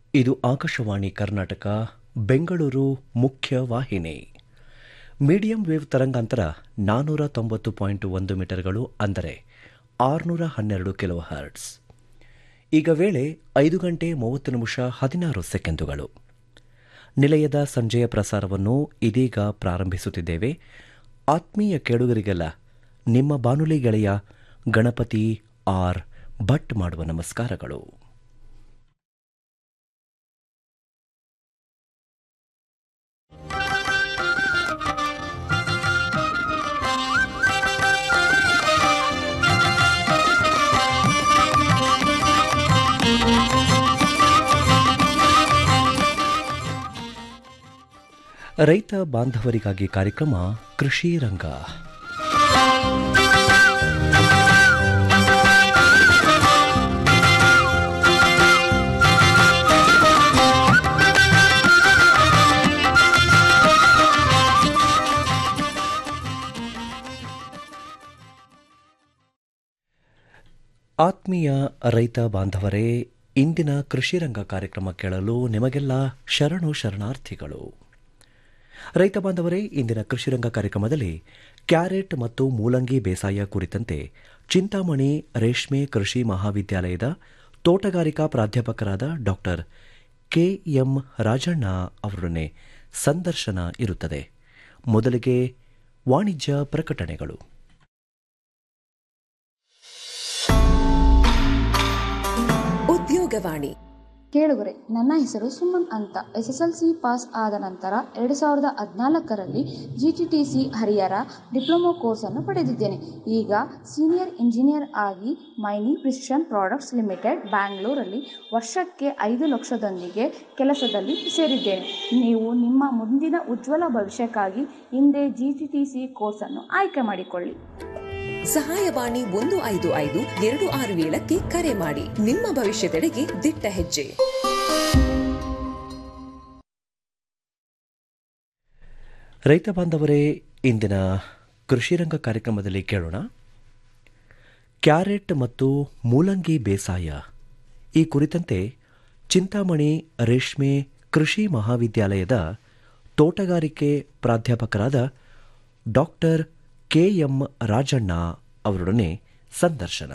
ಇದು ಆಕಾಶವಾಣಿ ಕರ್ನಾಟಕ ಬೆಂಗಳೂರು ಮುಖ್ಯ ವಾಹಿನಿ ಮೀಡಿಯಂ ವೇವ್ ತರಂಗಾಂತರ ನಾನ್ನೂರ ತೊಂಬತ್ತು ಪಾಯಿಂಟ್ ಒಂದು ಮೀಟರ್ಗಳು ಅಂದರೆ ಆರುನೂರ ಹನ್ನೆರಡು ಕಿಲೋ ಹರ್ಟ್ಸ್ ಈಗ ವೇಳೆ ಐದು ಗಂಟೆ ಮೂವತ್ತು ನಿಮಿಷ ಹದಿನಾರು ಸೆಕೆಂಡುಗಳು ನಿಲಯದ ಸಂಜೆಯ ಪ್ರಸಾರವನ್ನು ಇದೀಗ ಪ್ರಾರಂಭಿಸುತ್ತಿದ್ದೇವೆ ಆತ್ಮೀಯ ಕೇಳುಗರಿಗೆಲ್ಲ ನಿಮ್ಮ ಬಾನುಲಿ ಗೆಳೆಯ ಗಣಪತಿ ಆರ್ ಭಟ್ ಮಾಡುವ ನಮಸ್ಕಾರಗಳು ರೈತ ಬಾಂಧವರಿಗಾಗಿ ಕಾರ್ಯಕ್ರಮ ಕೃಷಿ ರಂಗ ಆತ್ಮೀಯ ರೈತ ಬಾಂಧವರೇ ಇಂದಿನ ಕೃಷಿ ರಂಗ ಕಾರ್ಯಕ್ರಮ ಕೇಳಲು ನಿಮಗೆಲ್ಲ ಶರಣು ಶರಣಾರ್ಥಿಗಳು ರೈತ ಬಾಂಧವರೇ ಇಂದಿನ ಕೃಷಿರಂಗ ಕಾರ್ಯಕ್ರಮದಲ್ಲಿ ಕ್ಯಾರೆಟ್ ಮತ್ತು ಮೂಲಂಗಿ ಬೇಸಾಯ ಕುರಿತಂತೆ ಚಿಂತಾಮಣಿ ರೇಷ್ಮೆ ಕೃಷಿ ಮಹಾವಿದ್ಯಾಲಯದ ತೋಟಗಾರಿಕಾ ಪ್ರಾಧ್ಯಾಪಕರಾದ ಡಾಕ್ಟರ್ ಕೆಎಂ ರಾಜಣ್ಣ ಅವರೊಡನೆ ಸಂದರ್ಶನ ಇರುತ್ತದೆ ಮೊದಲಿಗೆ ವಾಣಿಜ್ಯ ಪ್ರಕಟಣೆಗಳು ಉದ್ಯೋಗವಾಣಿ ಕೇಳುಗರೆ ನನ್ನ ಹೆಸರು ಸುಮನ್ ಅಂತ S S L C pass ಆದ ನಂತರ ಎರಡು ಸಾವಿರದ ಹದಿನಾಲ್ಕರಲ್ಲಿ G T T C Harihar diploma ಕೋರ್ಸನ್ನು ಪಡೆದಿದ್ದೇನೆ ಈಗ ಸೀನಿಯರ್ ಇಂಜಿನಿಯರ್ ಆಗಿ ಮೈನಿ ಪ್ರಿಸಿಷನ್ ಪ್ರಾಡಕ್ಟ್ಸ್ ಲಿಮಿಟೆಡ್ ಬ್ಯಾಂಗ್ಳೂರಲ್ಲಿ ವರ್ಷಕ್ಕೆ ಐದು ಲಕ್ಷದೊಂದಿಗೆ ಕೆಲಸದಲ್ಲಿ ಸೇರಿದ್ದೇನೆ ನೀವು ನಿಮ್ಮ ಮುಂದಿನ ಉಜ್ವಲ ಭವಿಷ್ಯಕ್ಕಾಗಿ ಹಿಂದೆ ಜಿ ಟಿ ಟಿ ಸಿ ಕೋರ್ಸನ್ನು ಆಯ್ಕೆ ಮಾಡಿಕೊಳ್ಳಿ ಸಹಾಯವಾಣಿ ಒಂದು ಐದು ಐದು ಎರಡು ಆರು ಏಳಕ್ಕೆ ಕರೆ ಮಾಡಿ ನಿಮ್ಮ ಭವಿಷ್ಯದೆಡೆಗೆ ದಿಟ್ಟ ಹೆಜ್ಜೆ ರೈತ ಬಾಂಧವರೇ ಇಂದಿನ ಕೃಷಿರಂಗ ಕಾರ್ಯಕ್ರಮದಲ್ಲಿ ಕೇಳೋಣ ಕ್ಯಾರೆಟ್ ಮತ್ತು ಮೂಲಂಗಿ ಬೇಸಾಯ ಈ ಕುರಿತಂತೆ ಚಿಂತಾಮಣಿ ರೇಷ್ಮೆ ಕೃಷಿ ಮಹಾವಿದ್ಯಾಲಯದ ತೋಟಗಾರಿಕೆ ಪ್ರಾಧ್ಯಾಪಕರಾದ ಡಾಕ್ಟರ್ ಕೆಎಂ ರಾಜಣ್ಣ ಅವರೊಡನೆ ಸಂದರ್ಶನ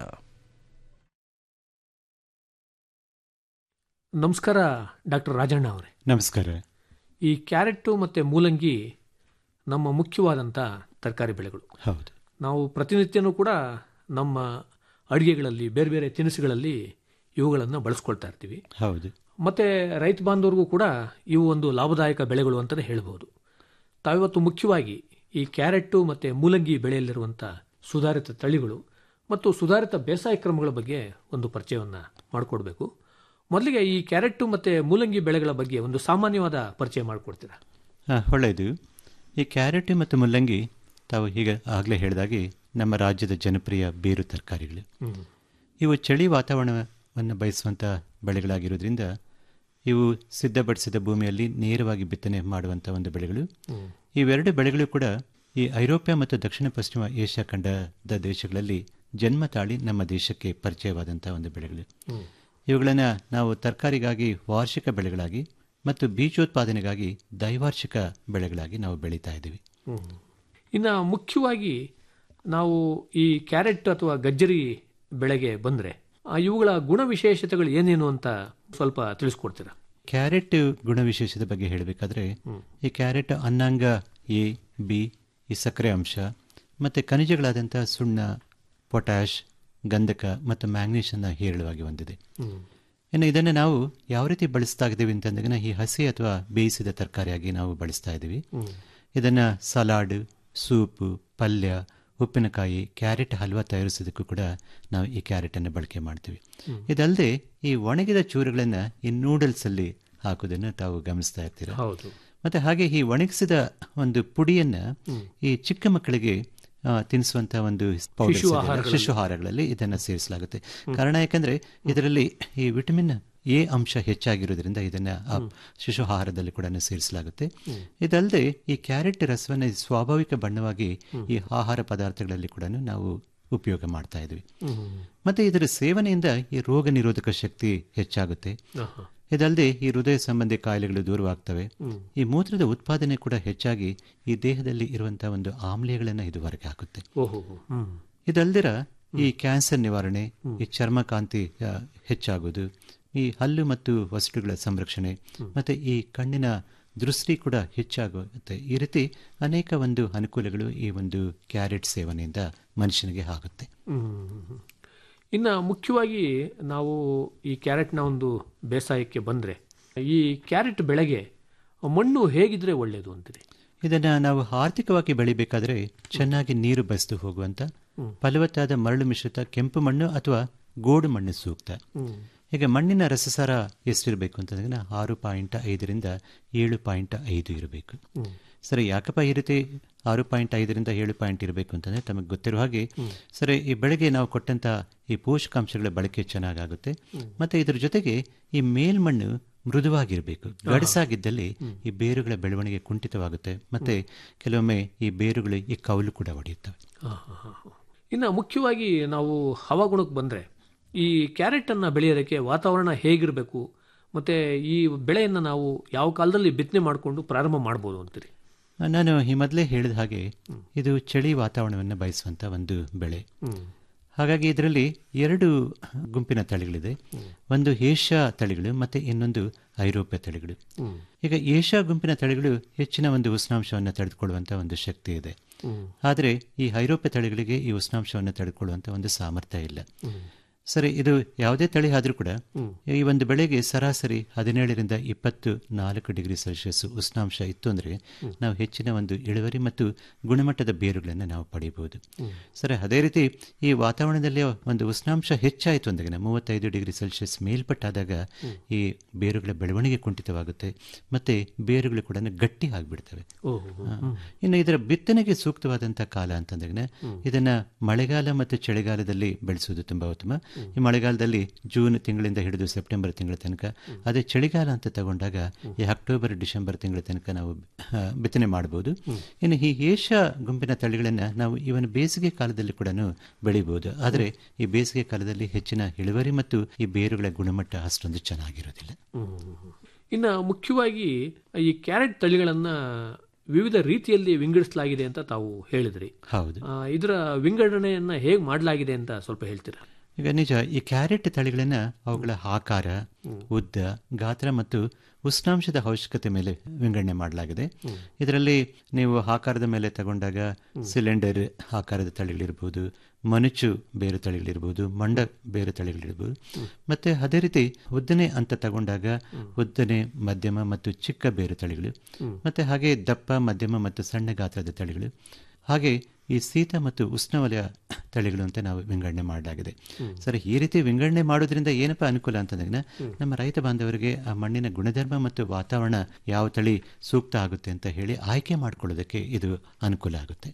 ನಮಸ್ಕಾರ ಡಾಕ್ಟರ್ ರಾಜಣ್ಣ ಅವರೇ ನಮಸ್ಕಾರ ಈ ಕ್ಯಾರೆಟ್ಟು ಮತ್ತು ಮೂಲಂಗಿ ನಮ್ಮ ಮುಖ್ಯವಾದಂಥ ತರಕಾರಿ ಬೆಳೆಗಳು ಹೌದು ನಾವು ಪ್ರತಿನಿತ್ಯನೂ ಕೂಡ ನಮ್ಮ ಅಡುಗೆಗಳಲ್ಲಿ ಬೇರೆ ಬೇರೆ ತಿನಿಸುಗಳಲ್ಲಿ ಇವುಗಳನ್ನು ಬಳಸ್ಕೊಳ್ತಾ ಇರ್ತೀವಿ ಹೌದು ಮತ್ತು ರೈತ ಬಾಂಧವರಿಗೂ ಕೂಡ ಇವು ಒಂದು ಲಾಭದಾಯಕ ಬೆಳೆಗಳು ಅಂತಲೇ ಹೇಳ್ಬೋದು ತಾವಿವತ್ತು ಮುಖ್ಯವಾಗಿ ಈ ಕ್ಯಾರೆಟ್ಟು ಮತ್ತು ಮೂಲಂಗಿ ಬೆಳೆಯಲ್ಲಿರುವಂಥ ಸುಧಾರಿತ ತಳಿಗಳು ಮತ್ತು ಸುಧಾರಿತ ಬೇಸಾಯ ಕ್ರಮಗಳ ಬಗ್ಗೆ ಒಂದು ಪರಿಚಯವನ್ನು ಮಾಡಿಕೊಡ್ಬೇಕು ಮೊದಲಿಗೆ ಈ ಕ್ಯಾರೆಟ್ಟು ಮತ್ತು ಮೂಲಂಗಿ ಬೆಳೆಗಳ ಬಗ್ಗೆ ಒಂದು ಸಾಮಾನ್ಯವಾದ ಪರಿಚಯ ಮಾಡಿಕೊಡ್ತೀರಾ ಹಾಂ ಒಳ್ಳೆಯದು ಈ ಕ್ಯಾರೆಟ್ ಮತ್ತು ಮುಲ್ಲಂಗಿ ತಾವು ಈಗ ಆಗಲೇ ಹೇಳಿದಾಗೆ ನಮ್ಮ ರಾಜ್ಯದ ಜನಪ್ರಿಯ ಬೇರು ತರಕಾರಿಗಳು ಇವು ಚಳಿ ವಾತಾವರಣವನ್ನು ಬಯಸುವಂಥ ಬೆಳೆಗಳಾಗಿರೋದ್ರಿಂದ ಇವು ಸಿದ್ಧಪಡಿಸಿದ ಭೂಮಿಯಲ್ಲಿ ನೇರವಾಗಿ ಬಿತ್ತನೆ ಮಾಡುವಂಥ ಒಂದು ಬೆಳೆಗಳು ಇವೆರಡು ಬೆಳೆಗಳು ಕೂಡ ಈ ಐರೋಪ್ಯ ಮತ್ತು ದಕ್ಷಿಣ ಪಶ್ಚಿಮ ಏಷ್ಯಾ ಖಂಡದ ದೇಶಗಳಲ್ಲಿ ಜನ್ಮ ತಾಳಿ ನಮ್ಮ ದೇಶಕ್ಕೆ ಪರಿಚಯವಾದಂಥ ಒಂದು ಬೆಳೆಗಳು ಇವುಗಳನ್ನು ನಾವು ತರಕಾರಿಗಾಗಿ ವಾರ್ಷಿಕ ಬೆಳೆಗಳಾಗಿ ಮತ್ತು ಬೀಜೋತ್ಪಾದನೆಗಾಗಿ ದೈವಾರ್ಷಿಕ ಬೆಳೆಗಳಾಗಿ ನಾವು ಬೆಳೀತಾ ಇದ್ದೀವಿ ಇನ್ನು ಮುಖ್ಯವಾಗಿ ನಾವು ಈ ಕ್ಯಾರೆಟ್ ಅಥವಾ ಗಜ್ಜರಿ ಬೆಳೆಗೆ ಬಂದರೆ ಇವುಗಳ ಗುಣ ವಿಶೇಷತೆಗಳು ಏನೇನು ಅಂತ ಸ್ವಲ್ಪ ತಿಳಿಸ್ಕೊಡ್ತೀರಾ ಕ್ಯಾರೆಟ್ ಗುಣವಿಶೇಷದ ಬಗ್ಗೆ ಹೇಳಬೇಕಾದ್ರೆ ಈ ಕ್ಯಾರೆಟ್ ಅನ್ನಾಂಗ ಎ ಬಿ ಈ ಸಕ್ಕರೆ ಅಂಶ ಮತ್ತು ಖನಿಜಗಳಾದಂಥ ಸುಣ್ಣ ಪೊಟ್ಯಾಷ್ ಗಂಧಕ ಮತ್ತು ಮ್ಯಾಂಗ್ನೀಷನ್ನ ಹೇರಳವಾಗಿ ಹೊಂದಿದೆ ಇನ್ನು ಇದನ್ನು ನಾವು ಯಾವ ರೀತಿ ಬಳಸ್ತಾ ಇದ್ದೀವಿ ಅಂತಂದಾಗ ಈ ಹಸಿ ಅಥವಾ ಬೇಯಿಸಿದ ತರಕಾರಿಯಾಗಿ ನಾವು ಬಳಸ್ತಾ ಇದ್ದೀವಿ ಇದನ್ನು ಸಲಾಡ್ ಸೂಪು ಪಲ್ಯ ಉಪ್ಪಿನಕಾಯಿ ಕ್ಯಾರೆಟ್ ಹಲ್ವಾ ತಯಾರಿಸೋದಕ್ಕೂ ಕೂಡ ನಾವು ಈ ಕ್ಯಾರೆಟನ್ನು ಬಳಕೆ ಮಾಡ್ತೀವಿ ಇದಲ್ಲದೆ ಈ ಒಣಗಿದ ಚೂರುಗಳನ್ನು ಈ ನೂಡಲ್ಸಲ್ಲಿ ಹಾಕೋದನ್ನು ತಾವು ಗಮನಿಸ್ತಾ ಇರ್ತೀರ ಹೌದು ಮತ್ತೆ ಹಾಗೆ ಈ ಒಣಗಿಸಿದ ಒಂದು ಪುಡಿಯನ್ನ ಈ ಚಿಕ್ಕ ಮಕ್ಕಳಿಗೆ ಆ, ತಿನ್ನಿಸುವಂತ ಒಂದು powders ಶಿಶು ಇದೆಯಲ್ಲ, ಆಹಾರಗಳಲ್ಲಿ. ಶಿಶು ಆಹಾರಗಳಲ್ಲಿ ಇದನ್ನ ಸೇರಿಸಲಾಗುತ್ತೆ ಕಾರಣ ಯಾಕಂದ್ರೆ ಇದರಲ್ಲಿ ಈ ವಿಟಮಿನ್ ಎ ಅಂಶ ಹೆಚ್ಚಾಗಿರೋದ್ರಿಂದ ಇದನ್ನ ಆ ಶಿಶು ಆಹಾರದಲ್ಲಿ ಕೂಡ ಸೇರಿಸಲಾಗುತ್ತೆ ಇದಲ್ಲದೆ ಈ ಕ್ಯಾರೆಟ್ ರಸವನ್ನ ಸ್ವಾಭಾವಿಕ ಬಣ್ಣವಾಗಿ ಈ ಆಹಾರ ಪದಾರ್ಥಗಳಲ್ಲಿ ಕೂಡ ನಾವು ಉಪಯೋಗ ಮಾಡ್ತಾ ಇದ್ವಿ ಮತ್ತೆ ಇದರ ಸೇವನೆಯಿಂದ ಈ ರೋಗ ನಿರೋಧಕ ಶಕ್ತಿ ಹೆಚ್ಚಾಗುತ್ತೆ ಇದಲ್ಲದೆ ಈ ಹೃದಯ ಸಂಬಂಧಿ ಕಾಯಿಲೆಗಳು ದೂರವಾಗ್ತವೆ ಈ ಮೂತ್ರದ ಉತ್ಪಾದನೆ ಕೂಡ ಹೆಚ್ಚಾಗಿ ಈ ದೇಹದಲ್ಲಿ ಇರುವಂತಹ ಒಂದು ಆಮ್ಲೀಯಗಳನ್ನು ಇದು ಹೊರಗೆ ಹಾಕುತ್ತೆ ಓಹೋ ಹ್ಮ್ ಇದಲ್ದಿರ ಈ ಕ್ಯಾನ್ಸರ್ ನಿವಾರಣೆ ಈ ಚರ್ಮಕಾಂತಿ ಆ, ಹೆಚ್ಚಾಗೋದು ಈ ಹಲ್ಲು ಮತ್ತು ವಸಡುಗಳ ಸಂರಕ್ಷಣೆ ಮತ್ತೆ ಈ ಕಣ್ಣಿನ ದೃಷ್ಟಿ ಕೂಡ ಹೆಚ್ಚಾಗುತ್ತೆ ಈ ರೀತಿ ಅನೇಕ ಒಂದು ಅನುಕೂಲಗಳು ಈ ಒಂದು ಕ್ಯಾರೆಟ್ ಸೇವನೆಯಿಂದ ಮನುಷ್ಯನಿಗೆ ಆಗುತ್ತೆ ಹ್ಮ್. ಇನ್ನು ಮುಖ್ಯವಾಗಿ ನಾವು ಈ ಕ್ಯಾರೆಟ್ನ ಒಂದು ಬೇಸಾಯಕ್ಕೆ ಬಂದರೆ ಈ ಕ್ಯಾರೆಟ್ ಬೆಳೆಗೆ ಮಣ್ಣು ಹೇಗಿದ್ರೆ ಒಳ್ಳೆಯದು ಅಂತೀರಿ ಇದನ್ನ ನಾವು ಆರ್ಥಿಕವಾಗಿ ಬೆಳಿಬೇಕಾದ್ರೆ ಚೆನ್ನಾಗಿ ನೀರು ಬಸಿದು ಹೋಗುವಂತ ಫಲವತ್ತಾದ ಮರಳು ಮಿಶ್ರಿತ ಕೆಂಪು ಮಣ್ಣು ಅಥವಾ ಗೋಡು ಮಣ್ಣು ಸೂಕ್ತ ಈಗ ಮಣ್ಣಿನ ರಸಸಾರ ಎಷ್ಟಿರಬೇಕು ಅಂತಂದ್ರೆ ಆರು ಪಾಯಿಂಟ್ ಐದರಿಂದ ಏಳು ಪಾಯಿಂಟ್ ಐದು ಇರಬೇಕು ಸರಿ ಯಾಕಪ್ಪ ಈ ರೀತಿ ಆರು ಪಾಯಿಂಟ್ ಐದರಿಂದ ಏಳು ಪಾಯಿಂಟ್ ಇರಬೇಕು ಅಂತಂದ್ರೆ ತಮಗೆ ಗೊತ್ತಿರೋ ಹಾಗೆ ಸರಿ ಈ ಬೆಳೆಗೆ ನಾವು ಕೊಟ್ಟಂತ ಈ ಪೋಷಕಾಂಶಗಳ ಬಳಕೆ ಚೆನ್ನಾಗಾಗುತ್ತೆ ಮತ್ತೆ ಇದ್ರ ಜೊತೆಗೆ ಈ ಮೇಲ್ಮಣ್ಣು ಮೃದುವಾಗಿರಬೇಕು ಗಡಸಾಗಿದ್ದಲ್ಲಿ ಈ ಬೇರುಗಳ ಬೆಳವಣಿಗೆ ಕುಂಠಿತವಾಗುತ್ತೆ ಮತ್ತೆ ಕೆಲವೊಮ್ಮೆ ಈ ಬೇರುಗಳು ಈ ಕೌಲು ಕೂಡ ಒಡೆಯುತ್ತವೆ ಇನ್ನು ಮುಖ್ಯವಾಗಿ ನಾವು ಹವಾಗುಣಕ್ಕೆ ಬಂದರೆ ಈ ಕ್ಯಾರೆಟನ್ನು ಬೆಳೆಯೋದಕ್ಕೆ ವಾತಾವರಣ ಹೇಗಿರಬೇಕು ಮತ್ತು ಈ ಬೆಳೆಯನ್ನು ನಾವು ಯಾವ ಕಾಲದಲ್ಲಿ ಬಿತ್ತನೆ ಮಾಡಿಕೊಂಡು ಪ್ರಾರಂಭ ಮಾಡ್ಬೋದು ಅಂತೀರಿ ನಾನು ಈ ಮೊದಲೇ ಹೇಳಿದ ಹಾಗೆ ಇದು ಚಳಿ ವಾತಾವರಣವನ್ನು ಬಯಸುವಂತ ಒಂದು ಬೆಳೆ ಹಾಗಾಗಿ ಇದರಲ್ಲಿ ಎರಡು ಗುಂಪಿನ ತಳಿಗಳಿದೆ ಒಂದು ಏಷ್ಯಾ ತಳಿಗಳು ಮತ್ತೆ ಇನ್ನೊಂದು ಐರೋಪ್ಯ ತಳಿಗಳು ಈಗ ಏಷ್ಯಾ ಗುಂಪಿನ ತಳಿಗಳು ಹೆಚ್ಚಿನ ಒಂದು ಉಷ್ಣಾಂಶವನ್ನು ತಡೆದುಕೊಳ್ಳುವಂತ ಒಂದು ಶಕ್ತಿ ಇದೆ ಆದರೆ ಈ ಐರೋಪ್ಯ ತಳಿಗಳಿಗೆ ಈ ಉಷ್ಣಾಂಶವನ್ನು ತಡೆದುಕೊಳ್ಳುವಂತ ಒಂದು ಸಾಮರ್ಥ್ಯ ಇಲ್ಲ ಸರಿ ಇದು ಯಾವುದೇ ತಳಿ ಆದರೂ ಕೂಡ ಈ ಒಂದು ಬೆಳೆಗೆ ಸರಾಸರಿ ಹದಿನೇಳರಿಂದ ಇಪ್ಪತ್ತು ನಾಲ್ಕು ಡಿಗ್ರಿ ಸೆಲ್ಸಿಯಸ್ ಉಷ್ಣಾಂಶ ಇತ್ತು ಅಂದರೆ ನಾವು ಹೆಚ್ಚಿನ ಒಂದು ಇಳುವರಿ ಮತ್ತು ಗುಣಮಟ್ಟದ ಬೇರುಗಳನ್ನು ನಾವು ಪಡೆಯಬಹುದು ಸರಿ ಅದೇ ರೀತಿ ಈ ವಾತಾವರಣದಲ್ಲಿ ಒಂದು ಉಷ್ಣಾಂಶ ಹೆಚ್ಚಾಯಿತು ಅಂದಾಗ ಮೂವತ್ತೈದು ಡಿಗ್ರಿ ಸೆಲ್ಸಿಯಸ್ ಮೇಲ್ಪಟ್ಟಾದಾಗ ಈ ಬೇರುಗಳ ಬೆಳವಣಿಗೆ ಕುಂಠಿತವಾಗುತ್ತೆ ಮತ್ತೆ ಬೇರುಗಳು ಕೂಡ ಗಟ್ಟಿ ಆಗಿಬಿಡ್ತವೆ ಇನ್ನು ಇದರ ಬಿತ್ತನೆಗೆ ಸೂಕ್ತವಾದಂಥ ಕಾಲ ಅಂತಂದಾಗ ಇದನ್ನ ಮಳೆಗಾಲ ಮತ್ತು ಚಳಿಗಾಲದಲ್ಲಿ ಬೆಳೆಸುವುದು ತುಂಬಾ ಉತ್ತಮ ಈ ಮಳೆಗಾಲದಲ್ಲಿ ಜೂನ್ ತಿಂಗಳಿಂದ ಹಿಡಿದು ಸೆಪ್ಟೆಂಬರ್ ತಿಂಗಳ ತನಕ ಅದೇ ಚಳಿಗಾಲ ಅಂತ ತಗೊಂಡಾಗ ಈ ಅಕ್ಟೋಬರ್ ಡಿಸೆಂಬರ್ ತಿಂಗಳ ತನಕ ನಾವು ಆ, ಬಿತ್ತನೆ ಮಾಡಬಹುದು ಇನ್ನು ಈ ಏಷ್ಯಾ ಗುಂಪಿನ ತಳಿಗಳನ್ನು ನಾವು ಇವನ್ ಬೇಸಿಗೆ ಕಾಲದಲ್ಲಿ ಕೂಡ ಬೆಳಿಬಹುದು ಆದರೆ ಈ ಬೇಸಿಗೆ ಕಾಲದಲ್ಲಿ ಹೆಚ್ಚಿನ ಇಳುವರಿ ಮತ್ತು ಈ ಬೇರುಗಳ ಗುಣಮಟ್ಟ ಅಷ್ಟೊಂದು ಚೆನ್ನಾಗಿರೋದಿಲ್ಲ ಇನ್ನು ಮುಖ್ಯವಾಗಿ ಈ ಕ್ಯಾರೆಟ್ ತಳಿಗಳನ್ನು ವಿವಿಧ ರೀತಿಯಲ್ಲಿ ವಿಂಗಡಿಸಲಾಗಿದೆ ಅಂತ ತಾವು ಹೇಳಿದ್ರಿ ಹೌದು ಆ, ಇದರ ವಿಂಗಡಣೆಯನ್ನು ಹೇಗೆ ಮಾಡಲಾಗಿದೆ ಅಂತ ಸ್ವಲ್ಪ ಹೇಳ್ತೀರಾ ಈಗ ನಿಜ ಈ ಕ್ಯಾರೆಟ್ ತಳಿಗಳನ್ನ ಅವುಗಳ ಆಕಾರ ಉದ್ದ ಗಾತ್ರ ಮತ್ತು ಉಷ್ಣಾಂಶದ ಅವಶ್ಯಕತೆ ಮೇಲೆ ವಿಂಗಡಣೆ ಮಾಡಲಾಗಿದೆ ಇದರಲ್ಲಿ ನೀವು ಆಕಾರದ ಮೇಲೆ ತಗೊಂಡಾಗ ಸಿಲಿಂಡರ್ ಆಕಾರದ ತಳಿಗಳಿರ್ಬೋದು ಮನುಚು ಬೇರು ತಳಿಗಳಿರ್ಬೋದು ಮಂಡ ಬೇರು ತಳಿಗಳಿರ್ಬೋದು ಮತ್ತೆ ಅದೇ ರೀತಿ ಉದ್ದನೆ ಅಂತ ತಗೊಂಡಾಗ ಉದ್ದನೆ ಮಧ್ಯಮ ಮತ್ತು ಚಿಕ್ಕ ಬೇರು ತಳಿಗಳು ಮತ್ತೆ ಹಾಗೆ ದಪ್ಪ ಮಧ್ಯಮ ಮತ್ತು ಸಣ್ಣ ಗಾತ್ರದ ತಳಿಗಳು ಹಾಗೆ ಈ ಶೀತ ಮತ್ತು ಉಷ್ಣವಲಯ ತಳಿಗಳು ಅಂತ ನಾವು ವಿಂಗಡಣೆ ಮಾಡಲಾಗಿದೆ ಸರಿ ಈ ರೀತಿ ವಿಂಗಡಣೆ ಮಾಡೋದ್ರಿಂದ ಏನಪ್ಪ ಅನುಕೂಲ ಅಂತಂದಾಗ ನಮ್ಮ ರೈತ ಬಾಂಧವರಿಗೆ ಆ ಮಣ್ಣಿನ ಗುಣಧರ್ಮ ಮತ್ತು ವಾತಾವರಣ ಯಾವ ತಳಿ ಸೂಕ್ತ ಆಗುತ್ತೆ ಅಂತ ಹೇಳಿ ಆಯ್ಕೆ ಮಾಡ್ಕೊಳ್ಳೋದಕ್ಕೆ ಇದು ಅನುಕೂಲ ಆಗುತ್ತೆ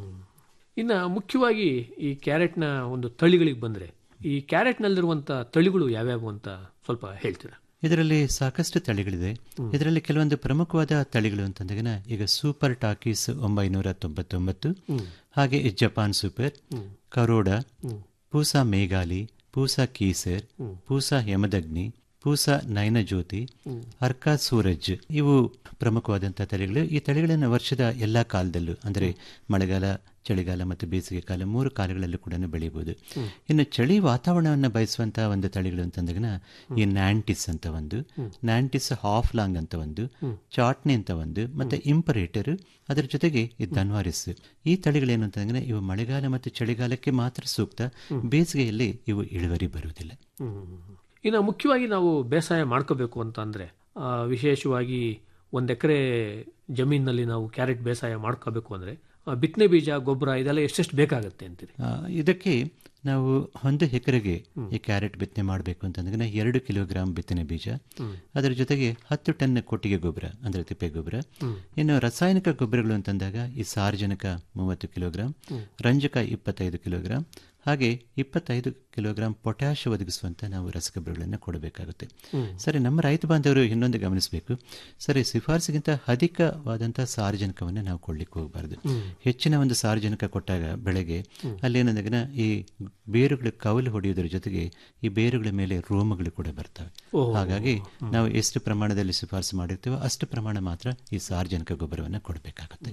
ಇನ್ನು ಮುಖ್ಯವಾಗಿ ಈ ಕ್ಯಾರೆಟ್ನ ಒಂದು ತಳಿಗಳಿಗೆ ಬಂದರೆ ಈ ಕ್ಯಾರೆಟ್ನಲ್ಲಿರುವಂಥ ತಳಿಗಳು ಯಾವ್ಯಾವು ಅಂತ ಸ್ವಲ್ಪ ಹೇಳ್ತೀರಾ ಇದರಲ್ಲಿ ಸಾಕಷ್ಟು ತಳಿಗಳಿದೆ ಇದರಲ್ಲಿ ಕೆಲವೊಂದು ಪ್ರಮುಖವಾದ ತಳಿಗಳು ಅಂತಂದಾಗ ಈಗ ಸೂಪರ್ ಟಾಕೀಸ್ ಒಂಬೈನೂರ ತೊಂಬತ್ತೊಂಬತ್ತು ಹಾಗೆ Japan super Kuroda Pusa Meghali Pusa Kesar Pusa Yamdagni Pusa Nayanjyoti Arka Suraj ಇವು ಪ್ರಮುಖವಾದಂತಹ ತಳಿಗಳು ಈ ತಳಿಗಳನ್ನು ವರ್ಷದ ಎಲ್ಲಾ ಕಾಲದಲ್ಲೂ ಅಂದರೆ ಮಳೆಗಾಲ ಚಳಿಗಾಲ ಮತ್ತು ಬೇಸಿಗೆ ಕಾಲ ಮೂರು ಕಾಲಗಳಲ್ಲೂ ಕೂಡ ಬೆಳೆಯಬಹುದು ಇನ್ನು ಚಳಿ ವಾತಾವರಣವನ್ನು ಬಯಸುವಂತಹ ಒಂದು ತಳಿಗಳು ಅಂತಂದಾಗ ಈ ನ್ಯಾಂಟಿಸ್ ಅಂತ ಒಂದು ನ್ಯಾಂಟಿಸ್ ಹಾಫ್ ಲಾಂಗ್ ಅಂತ ಒಂದು ಚಾಟ್ನಿ ಅಂತ ಒಂದು ಮತ್ತೆ ಇಂಪರೇಟರ್ ಅದರ ಜೊತೆಗೆ ಈ ಧನ್ವಾರಿಸ್ ಈ ತಳಿಗಳೇನು ಅಂತಂದ್ರೆ ಇವು ಮಳೆಗಾಲ ಮತ್ತು ಚಳಿಗಾಲಕ್ಕೆ ಮಾತ್ರ ಸೂಕ್ತ ಬೇಸಿಗೆಯಲ್ಲಿ ಇವು ಇಳುವರಿ ಬರುವುದಿಲ್ಲ ಇನ್ನು ಮುಖ್ಯವಾಗಿ ನಾವು ಬೇಸಾಯ ಮಾಡ್ಕೋಬೇಕು ಅಂತ ಅಂದರೆ ವಿಶೇಷವಾಗಿ ಒಂದು ಎಕರೆ ಜಮೀನಿನಲ್ಲಿ ನಾವು ಕ್ಯಾರೆಟ್ ಬೇಸಾಯ ಮಾಡ್ಕೋಬೇಕು ಅಂದರೆ ಬಿತ್ತನೆ ಬೀಜ ಗೊಬ್ಬರ ಇದೆಲ್ಲ ಎಷ್ಟೆಷ್ಟು ಬೇಕಾಗುತ್ತೆ ಅಂತೀರಿ ಆ, ಇದಕ್ಕೆ ನಾವು ಒಂದು ಎಕರೆಗೆ ಈ ಕ್ಯಾರೆಟ್ ಬಿತ್ತನೆ ಮಾಡಬೇಕು ಅಂತಂದ್ರೆ ಎರಡು ಕಿಲೋಗ್ರಾಂ ಬಿತ್ತನೆ ಬೀಜ ಅದರ ಜೊತೆಗೆ ಹತ್ತು ಟನ್ ಕೊಟ್ಟಿಗೆ ಗೊಬ್ಬರ ಅಂದ್ರೆ ತಿಪ್ಪೆ ಗೊಬ್ಬರ ಇನ್ನು ರಾಸಾಯನಿಕ ಗೊಬ್ಬರಗಳು ಅಂತಂದಾಗ ಈ ಸಾರ್ವಜನಿಕ ಮೂವತ್ತು ಕಿಲೋಗ್ರಾಂ ರಂಜಕ ಇಪ್ಪತ್ತೈದು ಕಿಲೋಗ್ರಾಂ ಹಾಗೆ ಇಪ್ಪತ್ತೈದು ಕಿಲೋಗ್ರಾಂ ಪೊಟ್ಯಾಶ್ ಒದಗಿಸುವಂತ ನಾವು ರಸಗೊಬ್ಬರಗಳನ್ನು ಕೊಡಬೇಕಾಗುತ್ತೆ ಸರಿ ನಮ್ಮ ರೈತ ಬಾಂಧವರು ಇನ್ನೊಂದು ಗಮನಿಸಬೇಕು ಸರಿ ಶಿಫಾರಸಿಗಿಂತ ಅಧಿಕವಾದಂತಹ ಸಾರ್ವಜನಿಕವನ್ನು ನಾವು ಕೊಡ್ಲಿಕ್ಕೆ ಹೋಗಬಾರ್ದು ಹೆಚ್ಚಿನ ಒಂದು ಸಾರ್ವಜನಿಕ ಕೊಟ್ಟಾಗ ಬೆಳೆಗೆ ಅಲ್ಲೇನಂದಾಗ ಈ ಬೇರುಗಳು ಕವಲು ಹೊಡೆಯೋದ್ರ ಜೊತೆಗೆ ಈ ಬೇರುಗಳ ಮೇಲೆ ರೋಮಗಳು ಕೂಡ ಬರ್ತವೆ ಹಾಗಾಗಿ ನಾವು ಎಷ್ಟು ಪ್ರಮಾಣದಲ್ಲಿ ಶಿಫಾರಸು ಮಾಡಿರ್ತೀವೋ ಅಷ್ಟು ಪ್ರಮಾಣ ಮಾತ್ರ ಈ ಸಾರ್ವಜನಿಕ ಗೊಬ್ಬರವನ್ನು ಕೊಡಬೇಕಾಗುತ್ತೆ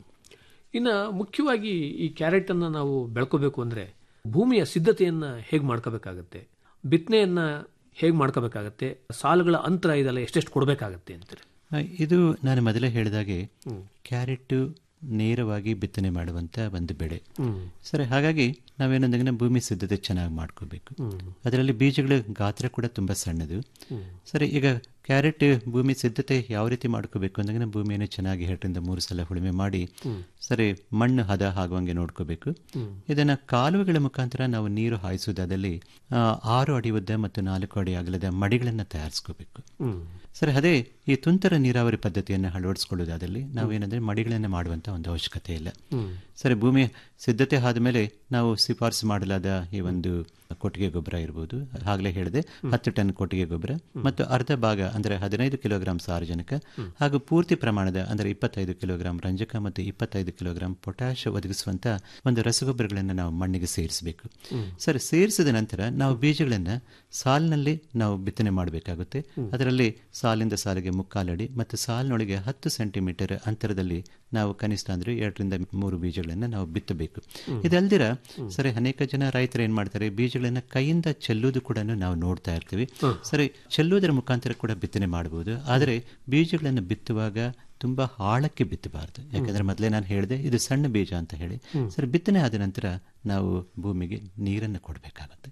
ಇನ್ನು ಮುಖ್ಯವಾಗಿ ಈ ಕ್ಯಾರೆಟ್ ಅನ್ನ ನಾವು ಬೆಳ್ಕೋಬೇಕು ಅಂದ್ರೆ ಭೂಮಿಯ ಸಿದ್ಧತೆಯನ್ನ ಹೇಗೆ ಮಾಡ್ಕೋಬೇಕಾಗತ್ತೆ ಬಿತ್ತನೆಯನ್ನ ಹೇಗೆ ಮಾಡ್ಕೋಬೇಕಾಗತ್ತೆ ಸಾಲುಗಳ ಅಂತರ ಇದೆಲ್ಲ ಎಷ್ಟೆಷ್ಟು ಕೊಡಬೇಕಾಗತ್ತೆ ಅಂತಾರೆ ಆ, ಇದು ನಾನು ಮೊದಲೇ ಹೇಳಿದಾಗೆ ಕ್ಯಾರೆಟ್ ನೇರವಾಗಿ ಬಿತ್ತನೆ ಮಾಡುವಂತ ಒಂದು ಬೆಳೆ ಸರಿ ಹಾಗಾಗಿ ನಾವೇನಂದ್ರೆ ಭೂಮಿ ಸಿದ್ಧತೆ ಚೆನ್ನಾಗಿ ಮಾಡ್ಕೋಬೇಕು ಅದರಲ್ಲಿ ಬೀಜಗಳ ಗಾತ್ರ ಕೂಡ ತುಂಬಾ ಸಣ್ಣದು ಸರಿ ಈಗ ಕ್ಯಾರೆಟ್ ಭೂಮಿ ಸಿದ್ಧತೆ ಯಾವ ರೀತಿ ಮಾಡ್ಕೋಬೇಕು ಅಂದ್ರೆ ಭೂಮಿಯನ್ನು ಚೆನ್ನಾಗಿ ಎರಡರಿಂದ ಮೂರು ಸಲ ಉಳುಮೆ ಮಾಡಿ ಸರಿ ಮಣ್ಣು ಹದ ಆಗುವಂಗೆ ನೋಡ್ಕೋಬೇಕು ಇದನ್ನ ಕಾಲುವೆಗಳ ಮುಖಾಂತರ ನಾವು ನೀರು ಹಾಯಿಸುವುದಾದಲ್ಲಿ ಆ, ಆರು ಅಡಿ ಉದ್ದ ಮತ್ತು ನಾಲ್ಕು ಅಡಿ ಅಗಲದ ಮಡಿಗಳನ್ನು ತಯಾರಿಸ್ಕೋಬೇಕು ಸರಿ ಅದೇ ಈ ತುಂತರ ನೀರಾವರಿ ಪದ್ಧತಿಯನ್ನು ಅಳವಡಿಸ್ಕೊಳ್ಳೋದಾದಲ್ಲಿ ನಾವೇನಂದ್ರೆ ಮಡಿಗಳನ್ನು ಮಾಡುವಂತ ಒಂದು ಅವಶ್ಯಕತೆ ಇಲ್ಲ ಸರಿ ಭೂಮಿ ಸಿದ್ಧತೆ ಆದಮೇಲೆ ನಾವು ಶಿಫಾರಸು ಮಾಡಲಾದ ಈ ಒಂದು ಕೊಟ್ಟಿಗೆ ಗೊಬ್ಬರ ಇರ್ಬೋದು ಆಗಲೇ ಹೇಳಿದೆ ಹತ್ತು ಟನ್ ಕೊಟ್ಟಿಗೆ ಗೊಬ್ಬರ ಮತ್ತು ಅರ್ಧ ಭಾಗ ಅಂದರೆ ಹದಿನೈದು ಕಿಲೋಗ್ರಾಂ ಸಾರಜನಕ ಹಾಗೂ ಪೂರ್ತಿ ಪ್ರಮಾಣದ ಅಂದರೆ ಇಪ್ಪತ್ತೈದು ಕಿಲೋಗ್ರಾಂ ರಂಜಕ ಮತ್ತು ಇಪ್ಪತ್ತೈದು ಕಿಲೋಗ್ರಾಂ ಪೊಟ್ಯಾಶ್ ಒದಗಿಸುವಂತ ಒಂದು ರಸಗೊಬ್ಬರಗಳನ್ನು ನಾವು ಮಣ್ಣಿಗೆ ಸೇರಿಸಬೇಕು ಸರಿ ಸೇರಿಸಿದ ನಂತರ ನಾವು ಬೀಜಗಳನ್ನು ಸಾಲಿನಲ್ಲಿ ನಾವು ಬಿತ್ತನೆ ಮಾಡಬೇಕಾಗುತ್ತೆ ಅದರಲ್ಲಿ ಸಾಲಿಂದ ಸಾಲಿಗೆ ಮುಕ್ಕಾಲಡಿ ಮತ್ತು ಸಾಲಿನೊಳಗೆ ಹತ್ತು ಸೆಂಟಿಮೀಟರ್ ಅಂತರದಲ್ಲಿ ನಾವು ಕನಿಷ್ಠ ಅಂದ್ರೆ ಎರಡರಿಂದ ಮೂರು ಬೀಜಗಳನ್ನು ನಾವು ಬಿತ್ತಬೇಕು ಇದಲ್ದಿರ ಸರಿ ಅನೇಕ ಜನ ರೈತರು ಏನ್ ಮಾಡ್ತಾರೆ ಬೀಜಗಳನ್ನ ಕೈಯಿಂದ ಚೆಲ್ಲುವುದು ಕೂಡ ನಾವು ನೋಡ್ತಾ ಇರ್ತೀವಿ ಸರಿ ಚೆಲ್ಲುವುದರ ಮುಖಾಂತರ ಕೂಡ ಬಿತ್ತನೆ ಮಾಡಬಹುದು ಆದರೆ ಬೀಜಗಳನ್ನು ಬಿತ್ತುವಾಗ ತುಂಬಾ ಆಳಕ್ಕೆ ಬಿತ್ತಬಾರದು ಯಾಕಂದ್ರೆ ಮೊದಲೇ ನಾನು ಹೇಳಿದೆ ಇದು ಸಣ್ಣ ಬೀಜ ಅಂತ ಹೇಳಿ ಸರಿ ಬಿತ್ತನೆ ಆದ ನಂತರ ನಾವು ಭೂಮಿಗೆ ನೀರನ್ನು ಕೊಡಬೇಕಾಗುತ್ತೆ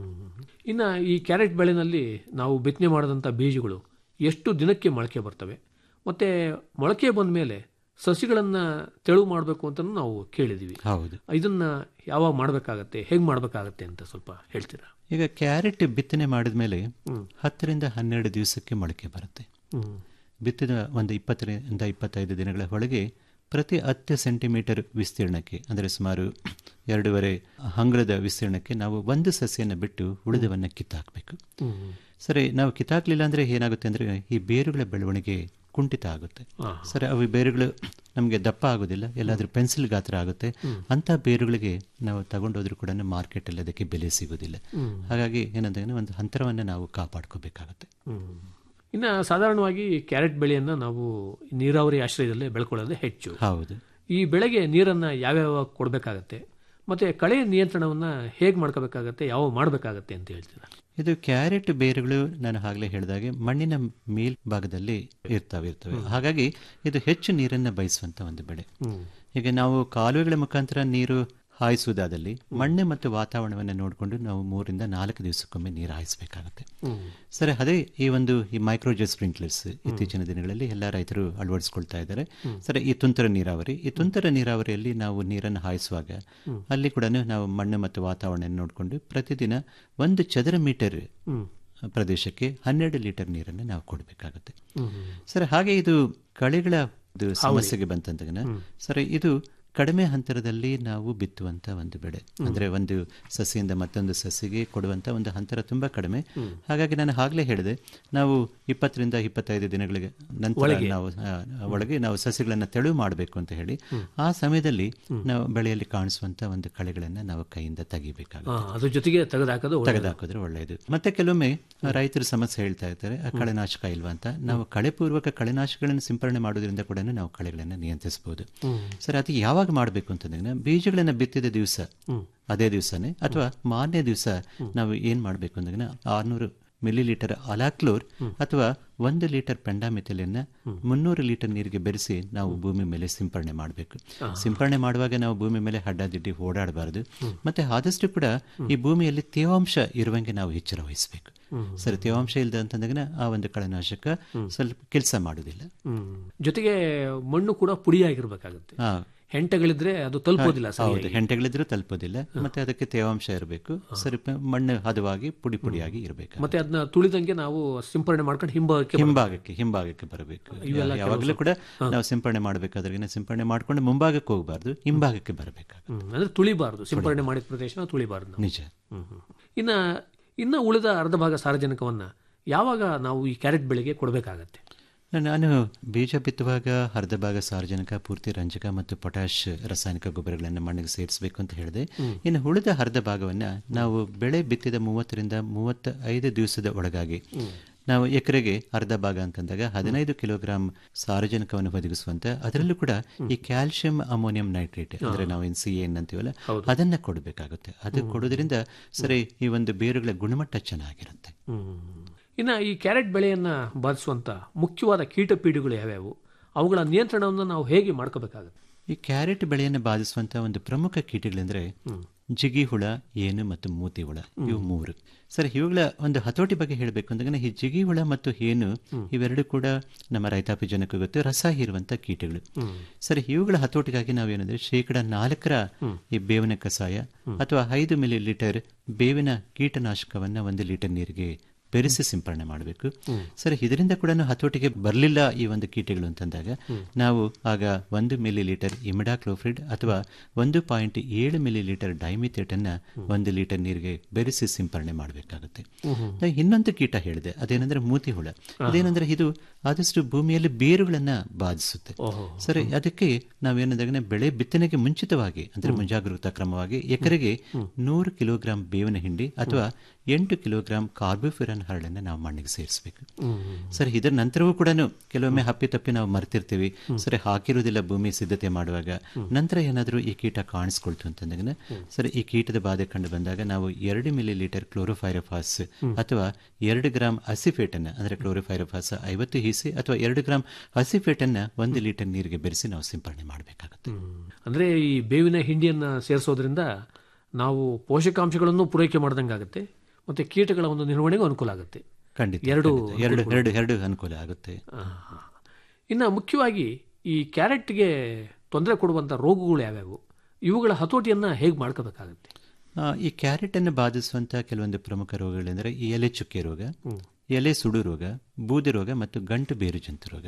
ಇನ್ನು ಈ ಕ್ಯಾರೆಟ್ ಬೆಳೆನಲ್ಲಿ ನಾವು ಬಿತ್ತನೆ ಮಾಡಿದಂಥ ಬೀಜಗಳು ಎಷ್ಟು ದಿನಕ್ಕೆ ಮೊಳಕೆ ಬರ್ತವೆ ಮತ್ತೆ ಮೊಳಕೆ ಬಂದ ಮೇಲೆ ಸಸಿಗಳನ್ನ ತೆಳು ಮಾಡಬೇಕು ಅಂತ ನಾವು ಕೇಳಿದೀವಿ ಹೌದು ಇದನ್ನ ಯಾವಾಗ ಮಾಡಬೇಕಾಗತ್ತೆ ಹೇಗೆ ಮಾಡಬೇಕಾಗತ್ತೆ ಅಂತ ಸ್ವಲ್ಪ ಹೇಳ್ತೀರಾ ಈಗ ಕ್ಯಾರೆಟ್ ಬಿತ್ತನೆ ಮಾಡಿದ ಮೇಲೆ ಹತ್ತರಿಂದ ಹನ್ನೆರಡು ದಿವಸಕ್ಕೆ ಮೊಳಕೆ ಬರುತ್ತೆ ಬಿತ್ತಿದ ಒಂದು ಇಪ್ಪತ್ತರಿಂದ ಇಪ್ಪತ್ತೈದು ದಿನಗಳ ಒಳಗೆ ಪ್ರತಿ ಹತ್ತು ಸೆಂಟಿಮೀಟರ್ ವಿಸ್ತೀರ್ಣಕ್ಕೆ ಅಂದರೆ ಸುಮಾರು ಎರಡೂವರೆ ಅಂಗಳದ ವಿಸ್ತೀರ್ಣಕ್ಕೆ ನಾವು ಒಂದು ಸಸಿಯನ್ನು ಬಿಟ್ಟು ಉಳಿದವನ್ನು ಕಿತ್ತಾಕಬೇಕು ಸರಿ ನಾವು ಕಿತ್ತಾಕ್ಲಿಲ್ಲ ಅಂದರೆ ಏನಾಗುತ್ತೆ ಅಂದರೆ ಈ ಬೇರುಗಳ ಬೆಳವಣಿಗೆ ಕುಂಠಿತ ಆಗುತ್ತೆ ಸರಿ ಅವು ಬೇರುಗಳು ನಮಗೆ ದಪ್ಪ ಆಗೋದಿಲ್ಲ ಎಲ್ಲಾದ್ರೂ ಪೆನ್ಸಿಲ್ ಗಾತ್ರ ಆಗುತ್ತೆ ಅಂತ ಬೇರುಗಳಿಗೆ ನಾವು ತಗೊಂಡೋದ್ರೂ ಕೂಡ ಮಾರ್ಕೆಟಲ್ಲಿ ಅದಕ್ಕೆ ಬೆಲೆ ಸಿಗೋದಿಲ್ಲ ಹಾಗಾಗಿ ಏನಂದ್ರೆ ಒಂದು ಅಂತರವನ್ನು ನಾವು ಕಾಪಾಡ್ಕೋಬೇಕಾಗುತ್ತೆ ಇನ್ನು ಸಾಧಾರಣವಾಗಿ ಕ್ಯಾರೆಟ್ ಬೆಳೆಯನ್ನ ನಾವು ನೀರಾವರಿ ಆಶ್ರಯದಲ್ಲೇ ಬೆಳ್ಕೊಳ್ಳೋದೇ ಹೆಚ್ಚು ಹೌದು ಈ ಬೆಳೆಗೆ ನೀರನ್ನ ಯಾವ್ಯಾವ ಕೊಡಬೇಕಾಗತ್ತೆ ಮತ್ತೆ ಕಳೆ ನಿಯಂತ್ರಣವನ್ನ ಹೇಗೆ ಮಾಡ್ಕೋಬೇಕಾಗತ್ತೆ ಯಾವ ಮಾಡಬೇಕಾಗತ್ತೆ ಅಂತ ಹೇಳ್ತೀರಾ ಇದು ಕ್ಯಾರೆಟ್ ಬೇರುಗಳು ನಾನು ಆಗಲೇ ಹೇಳಿದಾಗೆ ಮಣ್ಣಿನ ಮೇಲ್ಭಾಗದಲ್ಲಿ ಇರ್ತವೆ ಇರ್ತವೆ ಹಾಗಾಗಿ ಇದು ಹೆಚ್ಚು ನೀರನ್ನು ಬಯಸುವಂತ ಒಂದು ಬೆಳೆ ಈಗ ನಾವು ಕಾಲುವೆಗಳ ಮುಖಾಂತರ ನೀರು ಹಾಯಿಸುವುದಾದಲ್ಲಿ ಮಣ್ಣು ಮತ್ತು ವಾತಾವರಣವನ್ನು ನೋಡಿಕೊಂಡು ನಾವು ಮೂರಿಂದ ನಾಲ್ಕು ದಿವಸಕ್ಕೊಮ್ಮೆ ನೀರು ಹಾಯಿಸಬೇಕಾಗುತ್ತೆ ಸರಿ ಅದೇ ಈ ಒಂದು ಈ ಮೈಕ್ರೋಜೆ ಸ್ಪ್ರಿಂಕ್ಲರ್ಸ್ ಇತ್ತೀಚಿನ ದಿನಗಳಲ್ಲಿ ಎಲ್ಲ ರೈತರು ಅಳವಡಿಸ್ಕೊಳ್ತಾ ಇದ್ದಾರೆ ಸರಿ ಈ ತುಂತರ ನೀರಾವರಿ ಈ ತುಂತರ ನೀರಾವರಿಯಲ್ಲಿ ನಾವು ನೀರನ್ನು ಹಾಯಿಸುವಾಗ ಅಲ್ಲಿ ಕೂಡ ನಾವು ಮಣ್ಣು ಮತ್ತು ವಾತಾವರಣ ನೋಡಿಕೊಂಡು ಪ್ರತಿದಿನ ಒಂದು ಚದರ ಮೀಟರ್ ಪ್ರದೇಶಕ್ಕೆ ಹನ್ನೆರಡು ಲೀಟರ್ ನೀರನ್ನು ನಾವು ಕೊಡಬೇಕಾಗುತ್ತೆ ಸರಿ ಹಾಗೆ ಇದು ಕಳೆಗಳ ಒಂದು ಸಮಸ್ಯೆಗೆ ಬಂತಂದಾಗ ಸರಿ ಇದು ಕಡಿಮೆ ಅಂತರದಲ್ಲಿ ನಾವು ಬಿತ್ತುವಂತ ಒಂದು ಬೆಳೆ ಅಂದ್ರೆ ಒಂದು ಸಸಿಯಿಂದ ಮತ್ತೊಂದು ಸಸಿಗೆ ಕೊಡುವಂತ ಒಂದು ಅಂತರ ತುಂಬಾ ಕಡಿಮೆ ಹಾಗಾಗಿ ನಾನು ಆಗ್ಲೇ ಹೇಳಿದೆ ನಾವು ಇಪ್ಪತ್ತರಿಂದ ಇಪ್ಪತ್ತೈದು ದಿನಗಳಿಗೆ ನಂತರ ನಾವು ಆ, ಒಳಗೆ ನಾವು ಸಸಿಗಳನ್ನ ತೆಳು ಮಾಡಬೇಕು ಅಂತ ಹೇಳಿ ಆ ಸಮಯದಲ್ಲಿ ನಾವು ಬೆಳೆಯಲ್ಲಿ ಕಾಣಿಸುವಂತ ಒಂದು ಕಳೆಗಳನ್ನ ನಾವು ಕೈಯಿಂದ ತೆಗಿಬೇಕಾಗುತ್ತೆ ಆ, ಅದ್ರ ಜೊತೆಗೆ ತೆಗೆದುಹಾಕೋದು ಒಳ್ಳೆಯದು. ತೆಗೆದುಹಾಕಿದ್ರೆ ಒಳ್ಳೆಯದು ಮತ್ತೆ ಕೆಲವೊಮ್ಮೆ ರೈತರು ಸಮಸ್ಯೆ ಹೇಳ್ತಾ ಇರ್ತಾರೆ ಆ ಕಳೆನಾಶಕ ಇಲ್ವಾ ಅಂತ ನಾವು ಕಳೆಪೂರ್ವಕ ಕಳೆನಾಶಕಗಳನ್ನು ಸಿಂಪರಣೆ ಮಾಡೋದ್ರಿಂದ ಕೂಡ ನಾವು ಕಳೆಗಳನ್ನು ನಿಯಂತ್ರಿಸಬಹುದು ಸರ್ ಅದು ಯಾವಾಗ ಮಾಡಬೇಕು ಅಂತಂದ್ರೆ ಬೀಜಗಳನ್ನ ಬಿತ್ತಿದ ದಿವಸ ಅದೇ ದಿವಸನೇ ಅಥವಾ ಮಾರನೇ ದಿವಸ ನಾವು ಏನ್ ಮಾಡಬೇಕು ಅಂದ್ರೆ ಆರ್ನೂರು ಮಿಲಿ ಲೀಟರ್ ಅಲಾಕ್ಲೋರ್ ಅಥವಾ ಒಂದು ಲೀಟರ್ ಪೆಂಡಾಮಿಥಿಲಿಯನ್ನ ಮುನ್ನೂರು ಲೀಟರ್ ನೀರಿಗೆ ಬೆರೆಸಿ ನಾವು ಭೂಮಿ ಮೇಲೆ ಸಿಂಪರಣೆ ಮಾಡಬೇಕು ಸಿಂಪರಣೆ ಮಾಡುವಾಗ ನಾವು ಭೂಮಿ ಮೇಲೆ ಹಡ್ಡದಿಡ್ಡಿ ಓಡಾಡಬಾರದು ಮತ್ತೆ ಆದಷ್ಟು ಕೂಡ ಈ ಭೂಮಿಯಲ್ಲಿ ತೇವಾಂಶ ಇರುವಂಗೆ ನಾವು ಎಚ್ಚರ ವಹಿಸಬೇಕು ಸರಿ ತೇವಾಂಶ ಇಲ್ಲದೆ ಅಂತಂದಾಗ ಆ ಒಂದು ಕಳೆನಾಶಕ ಸ್ವಲ್ಪ ಕೆಲಸ ಮಾಡುವುದಿಲ್ಲ ಹ್ಮ್. ಜೊತೆಗೆ ಮಣ್ಣು ಕೂಡ ಪುಡಿಯಾಗಿರ್ಬೇಕಾಗುತ್ತೆ ಹಾ ಹೆಂಟೆಗಳಿದ್ರೆ ಅದು ತಲುಪೋದಿಲ್ಲ ಹೌದು ಸರಿಯಾಗಿ ಹೆಂಟೆಗಳಿದ್ರೂ ತಲುಪೋದಿಲ್ಲ ಮತ್ತೆ ಅದಕ್ಕೆ ತೇವಾಂಶ ಇರಬೇಕು ಸರಿ ಪ- ಮಣ್ಣು ಹದವಾಗಿ ಪುಡಿ ಪುಡಿಯಾಗಿ ಇರಬೇಕು ಮತ್ತೆ ಅದನ್ನ ತುಳಿದಂಗೆ ನಾವು ಸಿಂಪರಣೆ ಮಾಡ್ಕೊಂಡು ಹಿಂಭಾಗಕ್ಕೆ ಬರೋದು. ಹಿಂಭಾಗಕ್ಕೆ ಹಿಂಭಾಗಕ್ಕೆ ಬರಬೇಕು ಯಾವಾಗಲೂ ಕೂಡ ನಾವು ಸಿಂಪರಣೆ ಮಾಡಬೇಕಾದ್ರೆ ಸಿಂಪರಣೆ ಮಾಡ್ಕೊಂಡು ಮುಂಭಾಗಕ್ಕೆ ಹೋಗಬಾರ್ದು ಹಿಂಭಾಗಕ್ಕೆ ಬರಬೇಕಾಗ ಹ್ಮ್. ಅಂದ್ರೆ ತುಳಿಬಾರ್ದು ಸಿಂಪರಣೆ ಮಾಡಿದ ಪ್ರದೇಶ ತುಳಿಬಾರ್ದು ನಾವು. ನಿಜ ಹ್ಮ್, ಹ್ಮ್. ಇನ್ನ ಇನ್ನ ಉಳಿದ ಅರ್ಧ ಭಾಗ ಸಾರಜನಕವನ್ನ ಯಾವಾಗ ನಾವು ಈ ಕ್ಯಾರೆಟ್ ಬೆಳೆಗೆ ಕೊಡಬೇಕಾಗತ್ತೆ ನಾನು ಬೀಜ ಬಿತ್ತುವಾಗ ಅರ್ಧ ಭಾಗ ಸಾರ್ವಜನಿಕ ಪೂರ್ತಿ ರಂಜಕ ಮತ್ತು ಪೊಟ್ಯಾಶ್ ರಾಸಾಯನಿಕ ಗೊಬ್ಬರಗಳನ್ನು ಮಣ್ಣಿಗೆ ಸೇರಿಸಬೇಕು ಅಂತ ಹೇಳಿದೆ ಇನ್ನು ಉಳಿದ ಅರ್ಧ ಭಾಗವನ್ನ ನಾವು ಬೆಳೆ ಬಿತ್ತಿದ ಮೂವತ್ತರಿಂದ ಮೂವತ್ತ ಐದು ದಿವಸದ ಒಳಗಾಗಿ ನಾವು ಎಕರೆಗೆ ಅರ್ಧ ಭಾಗ ಅಂತಂದಾಗ ಹದಿನೈದು ಕಿಲೋಗ್ರಾಂ ಸಾರಜನಕವನ್ನು ಒದಗಿಸುವಂತ ಅದರಲ್ಲೂ ಕೂಡ ಈ ಕ್ಯಾಲ್ಸಿಯಂ ಅಮೋನಿಯಂ ನೈಟ್ರೇಟ್ ಅಂದ್ರೆ ನಾವು ಏನು ಸಿ ಎನ್ ಅಂತೀವಲ್ಲ ಅದನ್ನ ಕೊಡಬೇಕಾಗುತ್ತೆ ಅದು ಕೊಡೋದ್ರಿಂದ ಸರಿ ಈ ಒಂದು ಬೇರುಗಳ ಗುಣಮಟ್ಟ ಚೆನ್ನಾಗಿರುತ್ತೆ ಇನ್ನ ಈ ಕ್ಯಾರೆಟ್ ಬೆಳೆಯನ್ನ ಬಾಧಿಸುವಂತ ಮುಖ್ಯವಾದ ಕೀಟ ಪೀಡೆಗಳು ಯಾವ್ಯಾವು ಅವುಗಳ ನಿಯಂತ್ರಣವನ್ನು ನಾವು ಹೇಗೆ ಮಾಡ್ಕೋಬೇಕಾಗುತ್ತೆ ಈ ಕ್ಯಾರೆಟ್ ಬೆಳೆಯನ್ನು ಬಾಧಿಸುವಂತ ಒಂದು ಪ್ರಮುಖ ಕೀಟಗಳೆಂದ್ರೆ ಜಿಗಿ ಹುಳ ಏನು ಮತ್ತು ಮೂತಿ ಹುಳ ಇವು ಮೂರು ಸರ್ ಇವುಗಳ ಒಂದು ಹತೋಟಿ ಬಗ್ಗೆ ಹೇಳಬೇಕು ಅಂದಾಗ ಈ ಜಿಗಿ ಹುಳ ಮತ್ತು ಏನು ಇವೆರಡು ಕೂಡ ನಮ್ಮ ರೈತಾಪಿ ಜನಕ್ಕೆ ಗೊತ್ತು ರಸ ಹೀರುವಂತ ಕೀಟಗಳು ಸರ್ ಇವುಗಳ ಹತೋಟಿಗಾಗಿ ನಾವೇನಂದ್ರೆ ಶೇಕಡ ನಾಲ್ಕರ ಈ ಬೇವಿನ ಕಷಾಯ ಅಥವಾ ಐದು ಮಿಲಿ ಲೀಟರ್ ಬೇವಿನ ಕೀಟನಾಶಕವನ್ನ ಒಂದು ಲೀಟರ್ ನೀರಿಗೆ ಬೆರೆಸಿ ಸಿಂಪರಣೆ ಮಾಡಬೇಕು ಸರ್ ಇದರಿಂದ ಕೂಡ ಹತೋಟಿಗೆ ಬರಲಿಲ್ಲ ಈ ಒಂದು ಕೀಟಗಳು ಅಂತಂದಾಗ ನಾವು ಆಗ ಒಂದು ಮಿಲಿ ಲೀಟರ್ ಇಮಿಡಾಕ್ಲೋಫ್ರಿಡ್ ಅಥವಾ ಒಂದು ಪಾಯಿಂಟ್ ಏಳು ಮಿಲಿ ಲೀಟರ್ ಡೈಮಿಥೇಟ್ ಅನ್ನ ಒಂದು ಲೀಟರ್ ನೀರಿಗೆ ಬೆರೆಸಿ ಸಿಂಪರಣೆ ಮಾಡಬೇಕಾಗುತ್ತೆ ನಾನು ಇನ್ನೊಂದು ಕೀಟ ಹೇಳಿದೆ ಅದೇನಂದ್ರೆ ಮೂತಿ ಹುಳ ಅದೇನಂದ್ರೆ ಇದು ಆದಷ್ಟು ಭೂಮಿಯಲ್ಲಿ ಬೇರುಗಳನ್ನ ಬಾಧಿಸುತ್ತೆ ಸರಿ ಅದಕ್ಕೆ ನಾವೇನಂದಾಗ ಬೆಳೆ ಬಿತ್ತನೆಗೆ ಮುಂಚಿತವಾಗಿ ಅಂದ್ರೆ ಮುಂಜಾಗೃತಾ ಕ್ರಮವಾಗಿ ಎಕರೆಗೆ ನೂರು ಕಿಲೋಗ್ರಾಂ ಬೇವಿನ ಹಿಂಡಿ ಅಥವಾ ಎಂಟು ಕಿಲೋಗ್ರಾಂ ಕಾರ್ಬೋಫಿರನ್ ಹರಳನ್ನು ನಾವು ಮಣ್ಣಿಗೆ ಸೇರಿಸಬೇಕು ಸರಿ ಇದರ ನಂತರವೂ ಕೂಡ ಕೆಲವೊಮ್ಮೆ ಹಪ್ಪಿ ತಪ್ಪಿ ನಾವು ಮರ್ತಿರ್ತೀವಿ ಸರಿ ಹಾಕಿರುವುದಿಲ್ಲ ಭೂಮಿ ಸಿದ್ಧತೆ ಮಾಡುವಾಗ ನಂತರ ಏನಾದರೂ ಈ ಕೀಟ ಕಾಣಿಸ್ಕೊಳ್ತು ಅಂತಂದಾಗ ಸರಿ ಈ ಕೀಟದ ಬಾಧೆ ಕಂಡು ಬಂದಾಗ ನಾವು ಎರಡು ಮಿಲಿ ಲೀಟರ್ ಕ್ಲೋರೋಫೈರಫಾಸ್ ಅಥವಾ ಎರಡು ಗ್ರಾಂ ಅಸಿಫೇಟ್ ಅನ್ನ ಅಂದ್ರೆ ಕ್ಲೋರೋಫೈರಫಾಸ್ ಐವತ್ತು ಹೀಸಿ ಅಥವಾ ಎರಡು ಗ್ರಾಂ ಅಸಿಫೇಟ್ ಅನ್ನ ಒಂದು ಲೀಟರ್ ನೀರಿಗೆ ಬೆರೆಸಿ ನಾವು ಸಿಂಪರಣೆ ಮಾಡಬೇಕಾಗುತ್ತೆ ಅಂದ್ರೆ ಈ ಬೇವಿನ ಹಿಂಡಿಯನ್ನ ಸೇರಿಸೋದ್ರಿಂದ ನಾವು ಪೋಷಕಾಂಶಗಳನ್ನು ಪೂರೈಕೆ ಮಾಡ್ದಂಗಾಗುತ್ತೆ ಮತ್ತೆ ಕೀಟಗಳ ಒಂದು ನಿರ್ವಹಣೆಗೂ ಅನುಕೂಲ ಆಗುತ್ತೆ ಖಂಡಿತ ಎರಡು ಖಂಡಿತ. ಎರಡು ಎರಡು ಎರಡು ಅನುಕೂಲ ಆಗುತ್ತೆ ಆಹಾ. ಇನ್ನು ಮುಖ್ಯವಾಗಿ ಈ ಕ್ಯಾರೆಟ್ಗೆ ತೊಂದರೆ ಕೊಡುವಂಥ ರೋಗಗಳು ಯಾವ್ಯಾವು ಇವುಗಳ ಹತೋಟಿಯನ್ನ ಹೇಗೆ ಮಾಡ್ಕೋಬೇಕಾಗುತ್ತೆ ಆ, ಈ ಕ್ಯಾರೆಟ್ ಅನ್ನು ಬಾಧಿಸುವಂತ ಕೆಲವೊಂದು ಪ್ರಮುಖ ರೋಗಗಳೆಂದರೆ ಈ ಎಲೆ ಚುಕ್ಕೆ ರೋಗ ಎಲೆ ಸುಡು ರೋಗ ಬೂದಿ ರೋಗ ಮತ್ತು ಗಂಟು ಬೇರು ಜಂತು ರೋಗ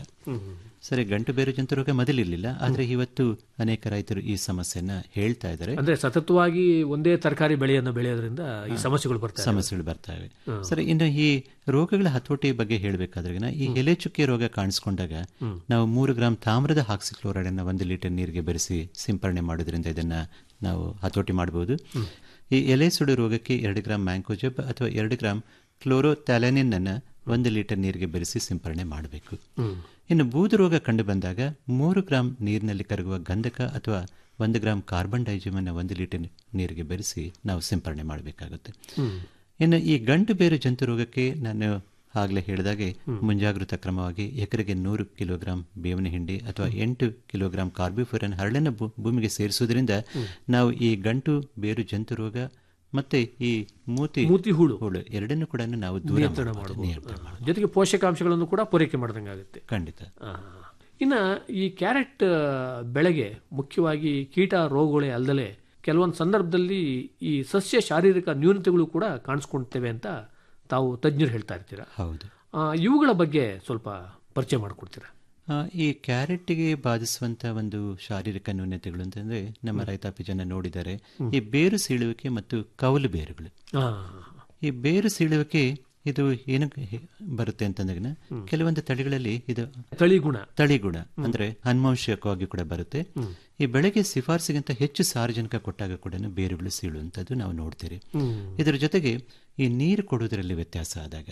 ಸರಿ ಗಂಟು ಬೇರು ಜಂತು ರೋಗ ಮೊದಲಿರಲಿಲ್ಲ ಆದರೆ ಇವತ್ತು ಅನೇಕ ರೈತರು ಈ ಸಮಸ್ಯೆಯನ್ನ ಹೇಳ್ತಾ ಇದ್ದಾರೆ ಅಂದ್ರೆ ಸತತವಾಗಿ ಒಂದೇ ತರಕಾರಿ ಬೆಳೆಯನ್ನು ಬೆಳೆಯೋದ್ರಿಂದ ಈ ಸಮಸ್ಯೆಗಳು ಬರ್ತಾರೆ ಸಮಸ್ಯೆಗಳು ಬರ್ತವೆ ಸರಿ ಇನ್ನು ಈ ರೋಗಗಳ ಹತೋಟಿ ಬಗ್ಗೆ ಹೇಳಬೇಕಾದ್ರೆ ಈ ಎಲೆ ಚುಕ್ಕೆ ರೋಗ ಕಾಣಿಸ್ಕೊಂಡಾಗ ನಾವು ಮೂರು ಗ್ರಾಂ ತಾಮ್ರದ ಹಾಕ್ಸಿಕ್ಲೋರೈಡ್ ಅನ್ನ ಒಂದು ಲೀಟರ್ ನೀರಿಗೆ ಬೆರೆಸಿ ಸಿಂಪರಣೆ ಮಾಡೋದ್ರಿಂದ ಇದನ್ನ ನಾವು ಹತೋಟಿ ಮಾಡಬಹುದು ಈ ಎಲೆ ಸುಡು ರೋಗಕ್ಕೆ ಎರಡು ಗ್ರಾಂ ಮ್ಯಾಂಕೋಜಬ್ ಅಥವಾ ಎರಡು ಗ್ರಾಂ ಕ್ಲೋರೋಥ್ಯಾಲನಿನ್ ಅನ್ನ ಒಂದು ಲೀಟರ್ ನೀರಿಗೆ ಬೆರೆಸಿ ಸಿಂಪರಣೆ ಮಾಡಬೇಕು ಇನ್ನು ಬೂದು ರೋಗ ಕಂಡು ಬಂದಾಗ ಮೂರು ಗ್ರಾಂ ನೀರಿನಲ್ಲಿ ಕರಗುವ ಗಂಧಕ ಅಥವಾ ಒಂದು ಗ್ರಾಂ ಕಾರ್ಬನ್ ಡೈಜಿಮ್ ಅನ್ನ ಒಂದು ಲೀಟರ್ ನೀರಿಗೆ ಬೆರೆಸಿ ನಾವು ಸಿಂಪರಣೆ ಮಾಡಬೇಕಾಗುತ್ತೆ ಇನ್ನು ಈ ಗಂಟು ಬೇರು ಜಂತು ರೋಗಕ್ಕೆ ನಾನು ಆಗಲೇ ಹೇಳಿದಾಗೆ ಮುಂಜಾಗೃತ ಕ್ರಮವಾಗಿ ಎಕರೆಗೆ ನೂರು ಕಿಲೋಗ್ರಾಂ ಬೇವಿನ ಹಿಂಡಿ ಅಥವಾ ಎಂಟು ಕಿಲೋಗ್ರಾಂ ಕಾರ್ಬಿಫರನ್ ಹರಳನ್ನು ಭೂ- ಭೂಮಿಗೆ ಸೇರಿಸುವುದರಿಂದ ನಾವು ಈ ಗಂಟು ಬೇರು ಜಂತು ರೋಗ ಮತ್ತೆ ಈ ಮೂತಿ ಮೂತಿ ಹುಳು ಹುಳು ಎರಡನ್ನು ಕೂಡ ನಾವು ದೂರ ನಿಯಂತ್ರಣ ಮಾಡ್ಬೋದು. ಮಾಡಬಹುದು ನಿಯಂತ್ರಣ ಮಾಡ್ಬೋದು. ಜೊತೆಗೆ ಪೋಷಕಾಂಶಗಳನ್ನು ಕೂಡ ಪೂರೈಕೆ ಮಾಡ್ದಂಗಾಗುತ್ತೆ ಖಂಡಿತ ಆ. ಇನ್ನ ಈ ಕ್ಯಾರೆಟ್ ಆ, ಬೆಳೆಗೆ ಮುಖ್ಯವಾಗಿ ಕೀಟ ರೋಗಗಳೇ ಅಲ್ಲದೆ ಕೆಲವೊಂದು ಸಂದರ್ಭದಲ್ಲಿ ಈ ಸಸ್ಯ ಶಾರೀರಿಕ ನ್ಯೂನತೆಗಳು ಕೂಡ ಕಾಣಿಸ್ಕೊಳ್ತೇವೆ ಅಂತ ತಾವು ತಜ್ಞರು ಹೇಳ್ತಾ ಇರ್ತೀರಾ ಹೌದು ಆ, ಇವುಗಳ ಬಗ್ಗೆ ಸ್ವಲ್ಪ ಪರಿಚಯ ಮಾಡಿಕೊಡ್ತೀರಾ ಆ, ಈ ಕ್ಯಾರೆಟ್ಗೆ ಬಾಧಿಸುವಂತ ಒಂದು ಶಾರೀರಿಕ ನ್ಯೂನತೆಗಳು ಅಂತಂದ್ರೆ ನಮ್ಮ ರೈತಾಪಿ ಜನ ನೋಡಿದ್ದಾರೆ ಈ ಬೇರು ಸೀಳುವಿಕೆ ಮತ್ತು ಕವಲು ಬೇರುಗಳು ಆ, ಈ ಬೇರು ಸೀಳುವಿಕೆ ಇದು ಏನಕ್ಕೆ ಹೆ- ಬರುತ್ತೆ ಅಂತಂದಾಗ ಕೆಲವೊಂದು ತಳಿಗಳಲ್ಲಿ ಇದು ತಳಿಗುಣ ತಳಿಗುಣ ಅಂದ್ರೆ ಅನುವಂಶಿಕವಾಗಿ ಕೂಡ ಬರುತ್ತೆ ಈ ಬೆಳೆಗೆ ಶಿಫಾರಸಿಗಿಂತ ಹೆಚ್ಚು ಸಾರ್ವಜನಿಕ ಕೊಟ್ಟಾಗ ಕೂಡ ಬೇರುಗಳು ಸೀಳುವಂಥದ್ದು ನಾವು ನೋಡ್ತೀರಿ ಇದರ ಜೊತೆಗೆ ಈ ನೀರು ಕೊಡುವುದರಲ್ಲಿ ವ್ಯತ್ಯಾಸ ಆದಾಗ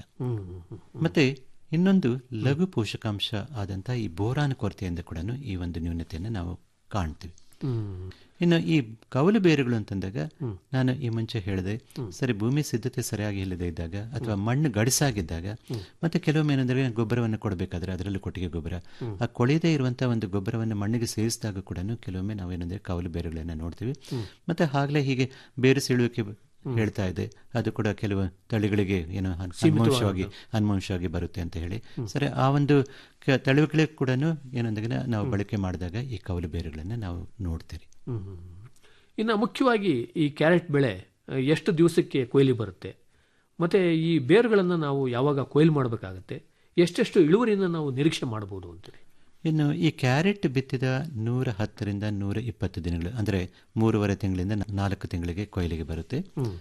ಮತ್ತೆ ಇನ್ನೊಂದು ಲಘು ಪೋಷಕಾಂಶ ಆದಂತ ಈ ಬೋರಾನ್ ಕೊರತೆಯಿಂದ ಕೂಡ ಈ ಒಂದು ನ್ಯೂನತೆಯನ್ನು ನಾವು ಕಾಣ್ತೀವಿ ಇನ್ನು ಈ ಕವಲು ಬೇರುಗಳು ಅಂತಂದಾಗ ನಾನು ಈ ಮುಂಚೆ ಹೇಳಿದೆ ಸರಿ ಭೂಮಿ ಸಿದ್ಧತೆ ಸರಿಯಾಗಿ ಇಲ್ಲದೆ ಇದ್ದಾಗ ಅಥವಾ ಮಣ್ಣು ಗಡಿಸಾಗಿದ್ದಾಗ ಮತ್ತೆ ಕೆಲವೊಮ್ಮೆ ಏನಂದ್ರೆ ಗೊಬ್ಬರವನ್ನು ಕೊಡಬೇಕಾದ್ರೆ ಅದರಲ್ಲೂ ಕೊಟ್ಟಿಗೆ ಗೊಬ್ಬರ ಆ ಕೊಳೆಯದೇ ಇರುವಂತಹ ಒಂದು ಗೊಬ್ಬರವನ್ನು ಮಣ್ಣಿಗೆ ಸೇರಿಸಿದಾಗ ಕೂಡ ಕೆಲವೊಮ್ಮೆ ನಾವೇನಂದ್ರೆ ಕವಲು ಬೇರುಗಳನ್ನು ನೋಡ್ತೀವಿ ಮತ್ತೆ ಆಗ್ಲೇ ಹೀಗೆ ಬೇರು ಸೀಳುವಿಕೆ ಹೇಳ್ತಾ ಇದೆ ಅದು ಕೂಡ ಕೆಲವು ತಳಿಗಳಿಗೆ ಏನು ಅನ್- ಅನುವಂಶವಾಗಿ ಅನುವಂಶವಾಗಿ ಬರುತ್ತೆ ಅಂತ ಹೇಳಿ ಸರಿ ಆ ಒಂದು ಕ- ತಳಿಗಳಿಗೆ ಕೂಡ ಏನಂದ್ರೆ ನಾವು ಬಳಕೆ ಮಾಡಿದಾಗ ಈ ಕವಲು ಬೇರುಗಳನ್ನು ನಾವು ನೋಡ್ತೀರಿ ಇನ್ನು ಮುಖ್ಯವಾಗಿ ಈ ಕ್ಯಾರೆಟ್ ಬೆಳೆ ಆ, ಎಷ್ಟು ದಿವಸಕ್ಕೆ ಕೊಯ್ಲಿ ಬರುತ್ತೆ ಮತ್ತು ಈ ಬೇರುಗಳನ್ನು ನಾವು ಯಾವಾಗ ಕೊಯ್ಲು ಮಾಡಬೇಕಾಗತ್ತೆ ಎಷ್ಟೆಷ್ಟು ಇಳುವರಿಯನ್ನು ನಾವು ನಿರೀಕ್ಷೆ ಮಾಡ್ಬೋದು ಅಂತೇಳಿ ಇನ್ನು ಈ ಕ್ಯಾರೆಟ್ ಬಿತ್ತಿದ ನೂರ ಹತ್ತರಿಂದ ನೂರ ಇಪ್ಪತ್ತು ದಿನಗಳು ಅಂದರೆ ಮೂರುವರೆ ತಿಂಗಳಿಂದ ನ- ನಾಲ್ಕು ತಿಂಗಳಿಗೆ ಕೊಯ್ಲಿಗೆ ಬರುತ್ತೆ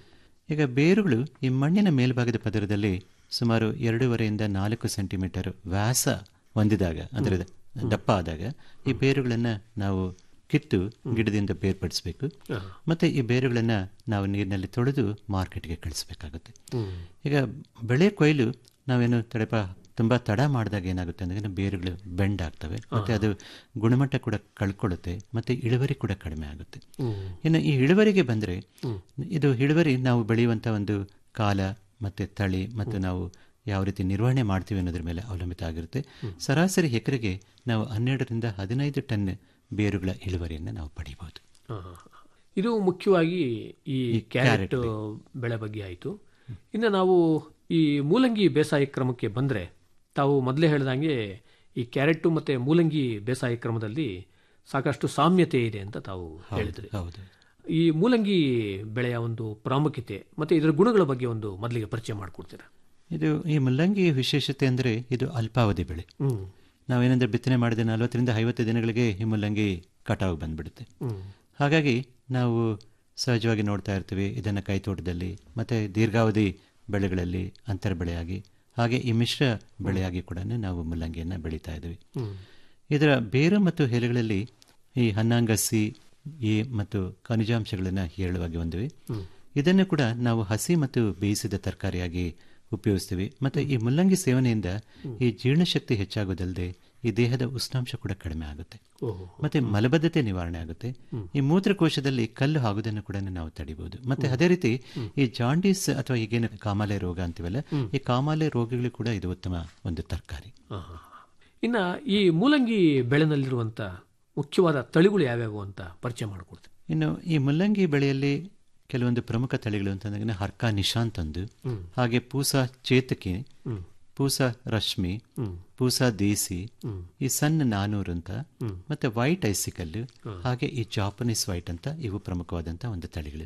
ಈಗ ಬೇರುಗಳು ಈ ಮಣ್ಣಿನ ಮೇಲ್ಭಾಗದ ಪದರದಲ್ಲಿ ಸುಮಾರು ಎರಡೂವರೆಯಿಂದ ನಾಲ್ಕು ಸೆಂಟಿಮೀಟರ್ ವ್ಯಾಸ ಹೊಂದಿದಾಗ ಅಂದರೆ ದಪ್ಪ ಆದಾಗ ಈ ಬೇರುಗಳನ್ನು ನಾವು ಕಿತ್ತು ಗಿಡದಿಂದ ಬೇರ್ಪಡಿಸಬೇಕು ಮತ್ತೆ ಈ ಬೇರುಗಳನ್ನು ನಾವು ನೀರಿನಲ್ಲಿ ತೊಳೆದು ಮಾರ್ಕೆಟ್ಗೆ ಕಳಿಸ್ಬೇಕಾಗುತ್ತೆ ಈಗ ಬೆಳೆ ಕೊಯ್ಲು ನಾವೇನು ತಡೆಪ ತುಂಬ ತಡ ಮಾಡಿದಾಗ ಏನಾಗುತ್ತೆ ಅಂದರೆ ಬೇರುಗಳು ಬೆಂಡ್ ಆಗ್ತವೆ ಮತ್ತೆ ಅದು ಗುಣಮಟ್ಟ ಕೂಡ ಕಳ್ಕೊಳ್ಳುತ್ತೆ ಮತ್ತೆ ಇಳುವರಿ ಕೂಡ ಕಡಿಮೆ ಆಗುತ್ತೆ ಇನ್ನು ಈ ಇಳುವರಿಗೆ ಬಂದರೆ ಇದು ಇಳುವರಿ ನಾವು ಬೆಳೆಯುವಂಥ ಒಂದು ಕಾಲ ಮತ್ತೆ ತಳಿ ಮತ್ತು ನಾವು ಯಾವ ರೀತಿ ನಿರ್ವಹಣೆ ಮಾಡ್ತೀವಿ ಅನ್ನೋದ್ರ ಮೇಲೆ ಅವಲಂಬಿತ ಆಗಿರುತ್ತೆ ಸರಾಸರಿ ಎಕರೆಗೆ ನಾವು ಹನ್ನೆರಡರಿಂದ ಹದಿನೈದು ಟನ್ ಬೇರುಗಳ ಇಳುವರಿಯನ್ನು ನಾವು ಪಡಿಬಹುದು ಆ, ಇದು ಮುಖ್ಯವಾಗಿ ಈ ಕ್ಯಾರೆಟ್ ಬೆಳೆ ಬಗ್ಗೆ ಆಯಿತು ಇನ್ನು ನಾವು ಈ ಮೂಲಂಗಿ ಬೇಸಾಯ ಕ್ರಮಕ್ಕೆ ಬಂದರೆ ತಾವು ಮೊದಲೇ ಹೇಳ್ದಂಗೆ ಈ ಕ್ಯಾರೆಟ್ ಮತ್ತು ಮೂಲಂಗಿ ಬೇಸಾಯ ಕ್ರಮದಲ್ಲಿ ಸಾಕಷ್ಟು ಸಾಮ್ಯತೆ ಇದೆ ಅಂತ ತಾವು ಹೇಳಿದ್ರಿ ಹೌದು ಈ ಮೂಲಂಗಿ ಬೆಳೆಯ ಒಂದು ಪ್ರಾಮುಖ್ಯತೆ ಮತ್ತು ಇದರ ಗುಣಗಳ ಬಗ್ಗೆ ಒಂದು ಮೊದಲಿಗೆ ಪರಿಚಯ ಮಾಡಿಕೊಡ್ತೀರಾ ಇದು ಈ ಮುಲ್ಲಂಗಿ ವಿಶೇಷತೆ ಅಂದರೆ ಇದು ಅಲ್ಪಾವಧಿ ಬೆಳೆ ಹ್ಮ್ ನಾವೇನಂದ್ರೆ ಬಿತ್ತನೆ ಮಾಡಿದ ನಲವತ್ತರಿಂದ ಐವತ್ತು ದಿನಗಳಿಗೆ ಈ ಮುಲ್ಲಂಗಿ ಕಟಾವು ಬಂದ್ಬಿಡುತ್ತೆ ಹಾಗಾಗಿ ನಾವು ಸಹಜವಾಗಿ ನೋಡ್ತಾ ಇರ್ತೀವಿ ಇದನ್ನು ಕೈತೋಟದಲ್ಲಿ ಮತ್ತು ದೀರ್ಘಾವಧಿ ಬೆಳೆಗಳಲ್ಲಿ ಅಂತರ ಬೆಳೆಯಾಗಿ ಹಾಗೆ ಈ ಮಿಶ್ರ ಬೆಳೆಯಾಗಿ ಕೂಡ ನಾವು ಮುಲ್ಲಂಗಿಯನ್ನು ಬೆಳೀತಾ ಇದ್ದೀವಿ ಇದರ ಬೇರು ಮತ್ತು ಎಲೆಗಳಲ್ಲಿ ಈ ಹನ್ನಾಂಗ ಸಿ ಎ ಮತ್ತು ಖನಿಜಾಂಶಗಳನ್ನು ಹೇರಳವಾಗಿ ಹೊಂದಿವೆ ಇದನ್ನು ಕೂಡ ನಾವು ಹಸಿ ಮತ್ತು ಬೇಯಿಸಿದ ತರಕಾರಿಯಾಗಿ ಉಪಯೋಗಿಸ್ತೀವಿ ಮತ್ತು ಈ ಮುಲ್ಲಂಗಿ ಸೇವನೆಯಿಂದ ಈ ಜೀರ್ಣಶಕ್ತಿ ಹೆಚ್ಚಾಗೋದಲ್ಲದೆ ಈ ದೇಹದ ಉಷ್ಣಾಂಶ ಕೂಡ ಕಡಿಮೆ ಆಗುತ್ತೆ ಓಹೋ ಮತ್ತೆ ಮಲಬದ್ಧತೆ ನಿವಾರಣೆ ಆಗುತ್ತೆ ಈ ಮೂತ್ರಕೋಶದಲ್ಲಿ ಕಲ್ಲು ಆಗೋದನ್ನು ಕೂಡ ನಾವು ತಡಿಬಹುದು ಮತ್ತೆ ಅದೇ ರೀತಿ ಈ ಜಾಂಡೀಸ್ ಅಥವಾ ಈಗೇನು ಕಾಮಾಲೆ ರೋಗ ಅಂತೀವಲ್ಲ ಈ ಕಾಮಾಲೆ ರೋಗಗಳು ಕೂಡ ಇದು ಉತ್ತಮ ಒಂದು ತರಕಾರಿ ಇನ್ನು ಈ ಮೂಲಂಗಿ ಬೆಳೆನಲ್ಲಿರುವಂಥ ಮುಖ್ಯವಾದ ತಳಿಗಳು ಯಾವ್ಯಾವು ಅಂತ ಪರಿಚಯ ಮಾಡಿಕೊಡ್ತೀವಿ ಇನ್ನು ಈ ಮುಲ್ಲಂಗಿ ಬೆಳೆಯಲ್ಲಿ ಕೆಲವೊಂದು ಪ್ರಮುಖ ತಳಿಗಳು ಅಂತಂದ್ರೆ ಹರ್ಕ ನಿಶಾಂತ್ ಒಂದು ಹಾಗೆ ಪೂಸ ಚೇತಕಿ ಪೂಸ ರಶ್ಮಿ ಪೂಸ ದೇಸಿ ಈ ಸಣ್ಣ ನಾನೂರು ಅಂತ ಮತ್ತೆ ವೈಟ್ ಐಸಿಕಲ್ ಹಾಗೆ ಈ ಜಾಪನೀಸ್ ವೈಟ್ ಅಂತ ಇವು ಪ್ರಮುಖವಾದಂತ ಒಂದು ತಳಿಗಳು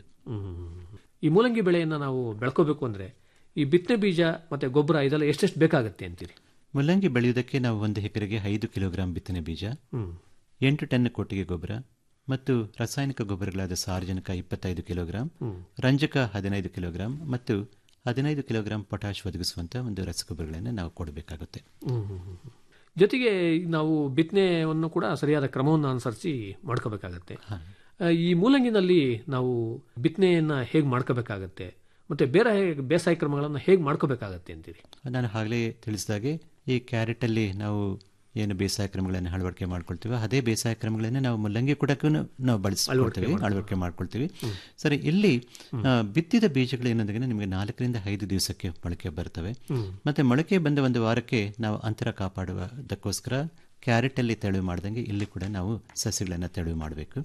ಈ ಮೂಲಂಗಿ ಬೆಳೆಯನ್ನು ನಾವು ಬೆಳ್ಕೋಬೇಕು ಅಂದರೆ ಈ ಬಿತ್ತನೆ ಬೀಜ ಮತ್ತು ಗೊಬ್ಬರ ಇದೆಲ್ಲ ಎಷ್ಟೆಷ್ಟು ಬೇಕಾಗತ್ತೆ ಅಂತೀರಿ ಮುಲ್ಲಂಗಿ ಬೆಳೆಯುವುದಕ್ಕೆ ನಾವು ಒಂದು ಎಕರೆಗೆ ಐದು ಕಿಲೋಗ್ರಾಂ ಬಿತ್ತನೆ ಬೀಜ ಎಂಟು ಟನ್ ಕೊಟ್ಟಿಗೆ ಗೊಬ್ಬರ ಮತ್ತು ರಾಸಾಯನಿಕ ಗೊಬ್ಬರಗಳಾದ ಸಾರಜನಕ ಇಪ್ಪತ್ತೈದು ಕಿಲೋಗ್ರಾಂ ರಂಜಕ ಹದಿನೈದು ಕಿಲೋಗ್ರಾಂ ಮತ್ತು ಹದಿನೈದು ಕಿಲೋಗ್ರಾಂ ಪೊಟ್ಯಾಶ್ ಒದಗಿಸುವಂಥ ಒಂದು ರಸಗೊಬ್ಬರಗಳನ್ನು ನಾವು ಕೊಡಬೇಕಾಗುತ್ತೆ ಜೊತೆಗೆ ನಾವು ಬಿತ್ತನೆಯನ್ನು ಕೂಡ ಸರಿಯಾದ ಕ್ರಮವನ್ನು ಅನುಸರಿಸಿ ಮಾಡ್ಕೋಬೇಕಾಗತ್ತೆ ಆ, ಈ ಮೂಲಂಗಿನಲ್ಲಿ ನಾವು ಬಿತ್ತನೆಯನ್ನು ಹೇಗೆ ಮಾಡ್ಕೋಬೇಕಾಗತ್ತೆ ಮತ್ತು ಬೇರೆ ಬೇಸಾಯ ಕ್ರಮಗಳನ್ನು ಹೇಗೆ ಮಾಡ್ಕೋಬೇಕಾಗತ್ತೆ ಅಂತೀರಿ ನಾನು ಆಗಲೇ ತಿಳಿಸಿದಾಗೆ ಈ ಕ್ಯಾರೆಟಲ್ಲಿ ನಾವು ಏನು ಬೇಸಾಯ ಕ್ರಮಗಳನ್ನು ಅಳವಡಿಕೆ ಮಾಡ್ಕೊಳ್ತೀವಿ ಅದೇ ಬೇಸಾಯ ಕ್ರಮಗಳನ್ನು ನಾವು ಮುಲ್ಲಂಗಿ ಕೂಡ ನಾವು ಬಳಸ್ಕೊಳ್ತೀವಿ ಅಳವಡಿಕೆ ಮಾಡ್ಕೊಳ್ತೀವಿ ಸರಿ ಇಲ್ಲಿ ಆ, ಬಿತ್ತಿದ ಬೀಜಗಳು ಏನಂದ್ರೆ ನಿಮಗೆ ನಾಲ್ಕರಿಂದ ಐದು ದಿವಸಕ್ಕೆ ಮೊಳಕೆ ಬರ್ತವೆ ಮತ್ತೆ ಮೊಳಕೆ ಬಂದ ಒಂದು ವಾರಕ್ಕೆ ನಾವು ಅಂತರ ಕಾಪಾಡುವುದಕ್ಕೋಸ್ಕರ ಕ್ಯಾರೆಟಲ್ಲಿ ತೆಳುವು ಮಾಡ್ದಂಗೆ ಇಲ್ಲಿ ಕೂಡ ನಾವು ಸಸ್ಯಗಳನ್ನು ತೆಳುವು ಮಾಡಬೇಕು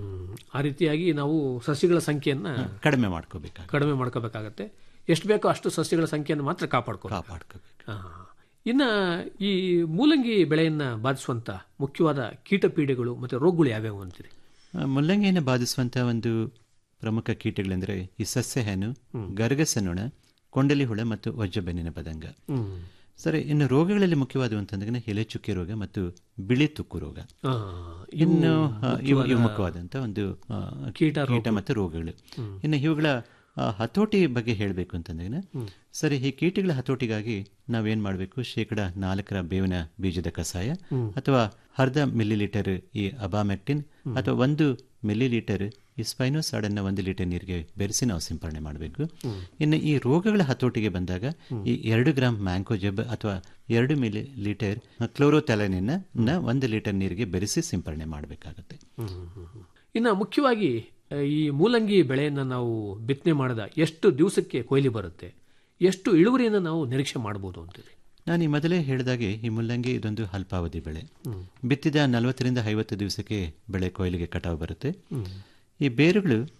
ಆ ರೀತಿಯಾಗಿ ನಾವು ಸಸ್ಯಗಳ ಸಂಖ್ಯೆಯನ್ನು ಕಡಿಮೆ ಮಾಡ್ಕೋಬೇಕಾಗುತ್ತೆ ಕಡಿಮೆ ಮಾಡ್ಕೋಬೇಕಾಗತ್ತೆ ಎಷ್ಟು ಬೇಕೋ ಅಷ್ಟು ಸಸ್ಯಗಳ ಸಂಖ್ಯೆಯನ್ನು ಮಾತ್ರ ಕಾಪಾಡ್ಕೋ ಕಾಪಾಡ್ಕೋಬೇಕು ಇನ್ನು ಈ ಮೂಲಂಗಿ ಬೆಳೆಯನ್ನು ಬಾಧಿಸುವಂಥ ಮುಖ್ಯವಾದ ಕೀಟ ಪೀಡೆಗಳು ಮತ್ತು ರೋಗಗಳು ಯಾವ್ಯಾವು ಅಂತೀರಿ ಆ, ಮುಲ್ಲಂಗಿಯನ್ನು ಬಾಧಿಸುವಂಥ ಒಂದು ಪ್ರಮುಖ ಕೀಟಗಳೆಂದರೆ ಈ ಸಸ್ಯ ಹೆನು ಗರಗಸ ನೊಣ ಕೊಂಡಲಿ ಹುಳ ಮತ್ತು ವಜ್ರಬೆನ್ನಿನ ಪದಂಗ ಸರಿ ಇನ್ನು ರೋಗಗಳಲ್ಲಿ ಮುಖ್ಯವಾದವು ಅಂತಂದ್ರೆ ಎಲೆ ಚುಕ್ಕೆ ರೋಗ ಮತ್ತು ಬಿಳಿ ತುಕ್ಕು ರೋಗ ಆ, ಇನ್ನು ಆ, ಇವು ಇವು ಮುಖ್ಯವಾದಂಥ ಒಂದು ಆ, ಕೀಟ ಕೀಟ ಮತ್ತು ರೋಗಗಳು ಇನ್ನು ಇವುಗಳ ಆ, ಹತೋಟಿ ಬಗ್ಗೆ ಹೇಳಬೇಕು ಅಂತಂದ್ರೆ ಸರಿ ಈ ಕೀಟಗಳ ಹತೋಟಿಗಾಗಿ ನಾವೇನ್ ಮಾಡಬೇಕು ಶೇಕಡ ನಾಲ್ಕರ ಬೇವಿನ ಬೀಜದ ಕಷಾಯ ಅಥವಾ ಅರ್ಧ ಮಿಲಿ ಲೀಟರ್ ಈ ಅಬಾಮೆಕ್ಟಿನ್ ಅಥವಾ ಒಂದು ಮಿಲಿ ಲೀಟರ್ ಈ ಸ್ಪೈನೋಸಾಡ್ ಅನ್ನ ಒಂದು ಲೀಟರ್ ನೀರಿಗೆ ಬೆರೆಸಿ ನಾವು ಸಿಂಪರಣೆ ಮಾಡಬೇಕು ಇನ್ನು ಈ ರೋಗಗಳ ಹತೋಟಿಗೆ ಬಂದಾಗ ಈ ಎರಡು ಗ್ರಾಮ್ ಮ್ಯಾಂಕೋಜೆಬ್ ಅಥವಾ ಎರಡು ಮಿಲಿ ಲೀಟರ್ ಕ್ಲೋರೋಥೆಲನಿನ ಒಂದು ಲೀಟರ್ ನೀರಿಗೆ ಬೆರೆಸಿ ಸಿಂಪರಣೆ ಮಾಡಬೇಕಾಗುತ್ತೆ ಇನ್ನು ಮುಖ್ಯವಾಗಿ ಆ, ಈ ಮೂಲಂಗಿ ಬೆಳೆಯನ್ನು ನಾವು ಬಿತ್ತನೆ ಮಾಡಿದ ಎಷ್ಟು ದಿವಸಕ್ಕೆ ಕೊಯ್ಲಿ ಬರುತ್ತೆ ಎಷ್ಟು ಇಳುವರಿಯನ್ನು ನಾವು ನಿರೀಕ್ಷೆ ಮಾಡ್ಬೋದು ಅಂತೀರಿ ನಾನು ಈ ಮೊದಲೇ ಹೇಳಿದಾಗೆ ಈ ಮುಲ್ಲಂಗಿ ಇದೊಂದು ಅಲ್ಪಾವಧಿ ಬೆಳೆ ಬಿತ್ತಿದ ನಲವತ್ತರಿಂದ ಐವತ್ತು ದಿವಸಕ್ಕೆ ಬೆಳೆ ಕೊಯ್ಲಿಗೆ ಕಟಾವು ಬರುತ್ತೆ ಈ ಬೇರುಗಳು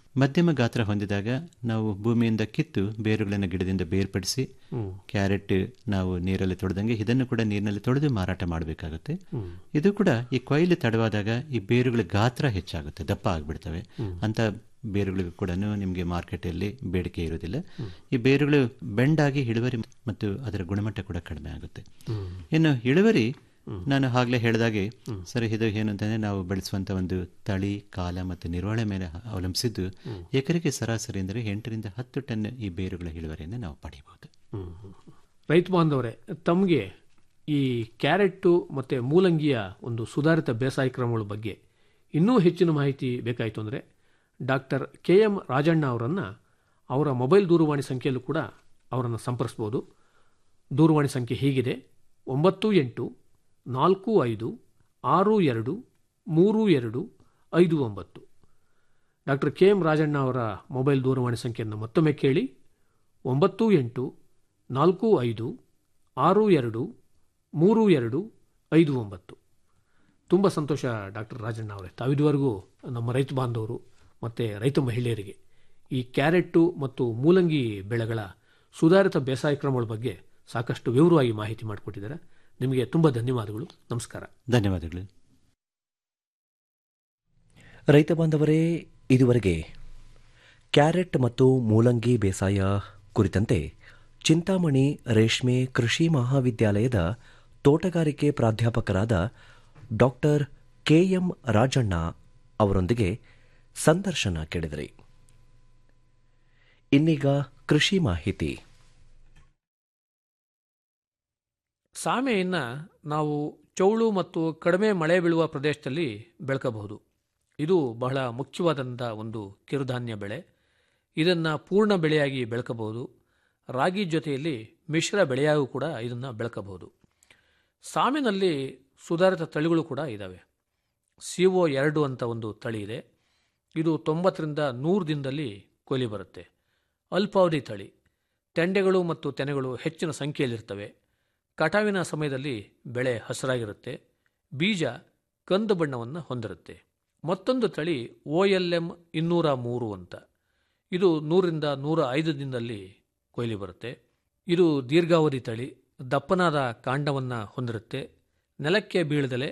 ಮಧ್ಯಮ ಗಾತ್ರ ಹೊಂದಿದಾಗ ನಾವು ಭೂಮಿಯಿಂದ ಕಿತ್ತು ಬೇರುಗಳನ್ನು ಗಿಡದಿಂದ ಬೇರ್ಪಡಿಸಿ ಕ್ಯಾರೆಟ್ ನಾವು ನೀರಲ್ಲಿ ತೊಳೆದಂಗೆ ಇದನ್ನು ಕೂಡ ನೀರಿನಲ್ಲಿ ತೊಳೆದು ಮಾರಾಟ ಮಾಡಬೇಕಾಗುತ್ತೆ ಇದು ಕೂಡ ಈ ಕೊಯ್ಲು ತಡವಾದಾಗ ಈ ಬೇರುಗಳ ಗಾತ್ರ ಹೆಚ್ಚಾಗುತ್ತೆ ದಪ್ಪ ಆಗಿಬಿಡ್ತವೆ ಅಂತ ಬೇರುಗಳಿಗೂ ಕೂಡ ನಿಮಗೆ ಮಾರ್ಕೆಟಲ್ಲಿ ಬೇಡಿಕೆ ಇರೋದಿಲ್ಲ ಈ ಬೇರುಗಳು ಬೆಂಡಾಗಿ ಇಳುವರಿ ಮತ್ತು ಅದರ ಗುಣಮಟ್ಟ ಕೂಡ ಕಡಿಮೆ ಆಗುತ್ತೆ ಇನ್ನು ಇಳುವರಿ ನಾನು ಆಗಲೇ ಹೇಳಿದಾಗೆ ಸರ್ ಇದು ಏನು ಅಂತಂದರೆ ನಾವು ಬೆಳೆಸುವಂಥ ಒಂದು ತಳಿ ಕಾಲ ಮತ್ತು ನಿರ್ವಹಣೆ ಮೇಲೆ ಅವಲಂಬಿಸಿದ್ದು ಎಕರೆಗೆ ಸರಾಸರಿ ಅಂದರೆ ಎಂಟರಿಂದ ಹತ್ತು ಟನ್ ಈ ಬೇರುಗಳ ಇಳುವರಿಯನ್ನು ನಾವು ಪಡೆಯಬಹುದು ರೈತ ಬಾಂಧವರೇ ತಮಗೆ ಈ ಕ್ಯಾರೆಟ್ಟು ಮತ್ತು ಮೂಲಂಗಿಯ ಒಂದು ಸುಧಾರಿತ ಬೇಸಾಯ ಕ್ರಮಗಳ ಬಗ್ಗೆ ಇನ್ನೂ ಹೆಚ್ಚಿನ ಮಾಹಿತಿ ಬೇಕಾಯಿತು ಅಂದರೆ ಡಾಕ್ಟರ್ ಕೆ ಎಂ ರಾಜಣ್ಣ ಅವರನ್ನು ಅವರ ಮೊಬೈಲ್ ದೂರವಾಣಿ ಸಂಖ್ಯೆಯಲ್ಲೂ ಕೂಡ ಅವರನ್ನು ಸಂಪರ್ಸ್ಬೋದು ದೂರವಾಣಿ ಸಂಖ್ಯೆ ಹೀಗಿದೆ ಒಂಬತ್ತು ಎಂಟು ನಾಲ್ಕು ಐದು ಆರು ಎರಡು ಮೂರು ಎರಡು ಐದು ಒಂಬತ್ತು ಡಾಕ್ಟರ್ ಕೆ ಎಂ ರಾಜಣ್ಣ ಅವರ ಮೊಬೈಲ್ ದೂರವಾಣಿ ಸಂಖ್ಯೆಯನ್ನು ಮತ್ತೊಮ್ಮೆ ಕೇಳಿ ಒಂಬತ್ತು ಎಂಟು ನಾಲ್ಕು ಐದು ಆರು ಎರಡು ಮೂರು ಎರಡು ಐದು ಒಂಬತ್ತು ತುಂಬ ಸಂತೋಷ ಡಾಕ್ಟರ್ ರಾಜಣ್ಣ ಅವರೇ ತಾವಿದುವರೆಗೂ ನಮ್ಮ ರೈತ ಬಾಂಧವರು ಮತ್ತು ರೈತ ಮಹಿಳೆಯರಿಗೆ ಈ ಕ್ಯಾರೆಟ್ಟು ಮತ್ತು ಮೂಲಂಗಿ ಬೆಳೆಗಳ ಸುಧಾರಿತ ಬೇಸಾಯ ಕ್ರಮಗಳ ಬಗ್ಗೆ ಸಾಕಷ್ಟು ವಿವರವಾಗಿ ಮಾಹಿತಿ ಮಾಡಿಕೊಟ್ಟಿದ್ದಾರೆ ನಿಮಗೆ ತುಂಬ ಧನ್ಯವಾದಗಳು ನಮಸ್ಕಾರ ಧನ್ಯವಾದಗಳು ರೈತ ಬಾಂಧವರೇ ಇದುವರೆಗೆ ಕ್ಯಾರೆಟ್ ಮತ್ತು ಮೂಲಂಗಿ ಬೇಸಾಯ ಕುರಿತಂತೆ ಚಿಂತಾಮಣಿ ರೇಷ್ಮೆ ಕೃಷಿ ಮಹಾವಿದ್ಯಾಲಯದ ತೋಟಗಾರಿಕೆ ಪ್ರಾಧ್ಯಾಪಕರಾದ ಡಾಕ್ಟರ್ ಕೆಎಂ ರಾಜಣ್ಣ ಅವರೊಂದಿಗೆ ಸಂದರ್ಶನ ಕೇಳಿದಿರಿ ಇನ್ನೀಗ ಕೃಷಿ ಮಾಹಿತಿ ಸಾಮೆಯನ್ನು ನಾವು ಚೌಳು ಮತ್ತು ಕಡಿಮೆ ಮಳೆ ಬೀಳುವ ಪ್ರದೇಶದಲ್ಲಿ ಬೆಳ್ಕಬಹುದು ಇದು ಬಹಳ ಮುಖ್ಯವಾದಂಥ ಒಂದು ಕಿರುಧಾನ್ಯ ಬೆಳೆ ಇದನ್ನು ಪೂರ್ಣ ಬೆಳೆಯಾಗಿ ಬೆಳ್ಕಬಹುದು ರಾಗಿ ಜೊತೆಯಲ್ಲಿ ಮಿಶ್ರ ಬೆಳೆಯಾಗೂ ಕೂಡ ಇದನ್ನು ಬೆಳ್ಕಬಹುದು ಸಾಮಿನಲ್ಲಿ ಸುಧಾರಿತ ತಳಿಗಳು ಕೂಡ ಇದ್ದಾವೆ ಸಿ ಒ ಎರಡು ಅಂತ ಒಂದು ತಳಿ ಇದೆ ಇದು ತೊಂಬತ್ತರಿಂದ ನೂರು ದಿನದಲ್ಲಿ ಕೊಯ್ಲಿ ಬರುತ್ತೆ ಅಲ್ಪಾವಧಿ ತಳಿ ತೆಂಡೆಗಳು ಮತ್ತು ತೆನೆಗಳು ಹೆಚ್ಚಿನ ಸಂಖ್ಯೆಯಲ್ಲಿರ್ತವೆ ಕಟಾವಿನ ಸಮಯದಲ್ಲಿ ಬೆಳೆ ಹಸಿರಾಗಿರುತ್ತೆ ಬೀಜ ಕಂದು ಬಣ್ಣವನ್ನು ಹೊಂದಿರುತ್ತೆ ಮತ್ತೊಂದು ತಳಿ ಒ ಎಲ್ ಎಮ್ ಇನ್ನೂರ ಮೂರು ಅಂತ ಇದು ನೂರಿಂದ ನೂರ ಐದು ದಿನದಲ್ಲಿ ಕೊಯ್ಲಿ ಬರುತ್ತೆ ಇದು ದೀರ್ಘಾವಧಿ ತಳಿ ದಪ್ಪನಾದ ಕಾಂಡವನ್ನು ಹೊಂದಿರುತ್ತೆ ನೆಲಕ್ಕೆ ಬೀಳದಲೆ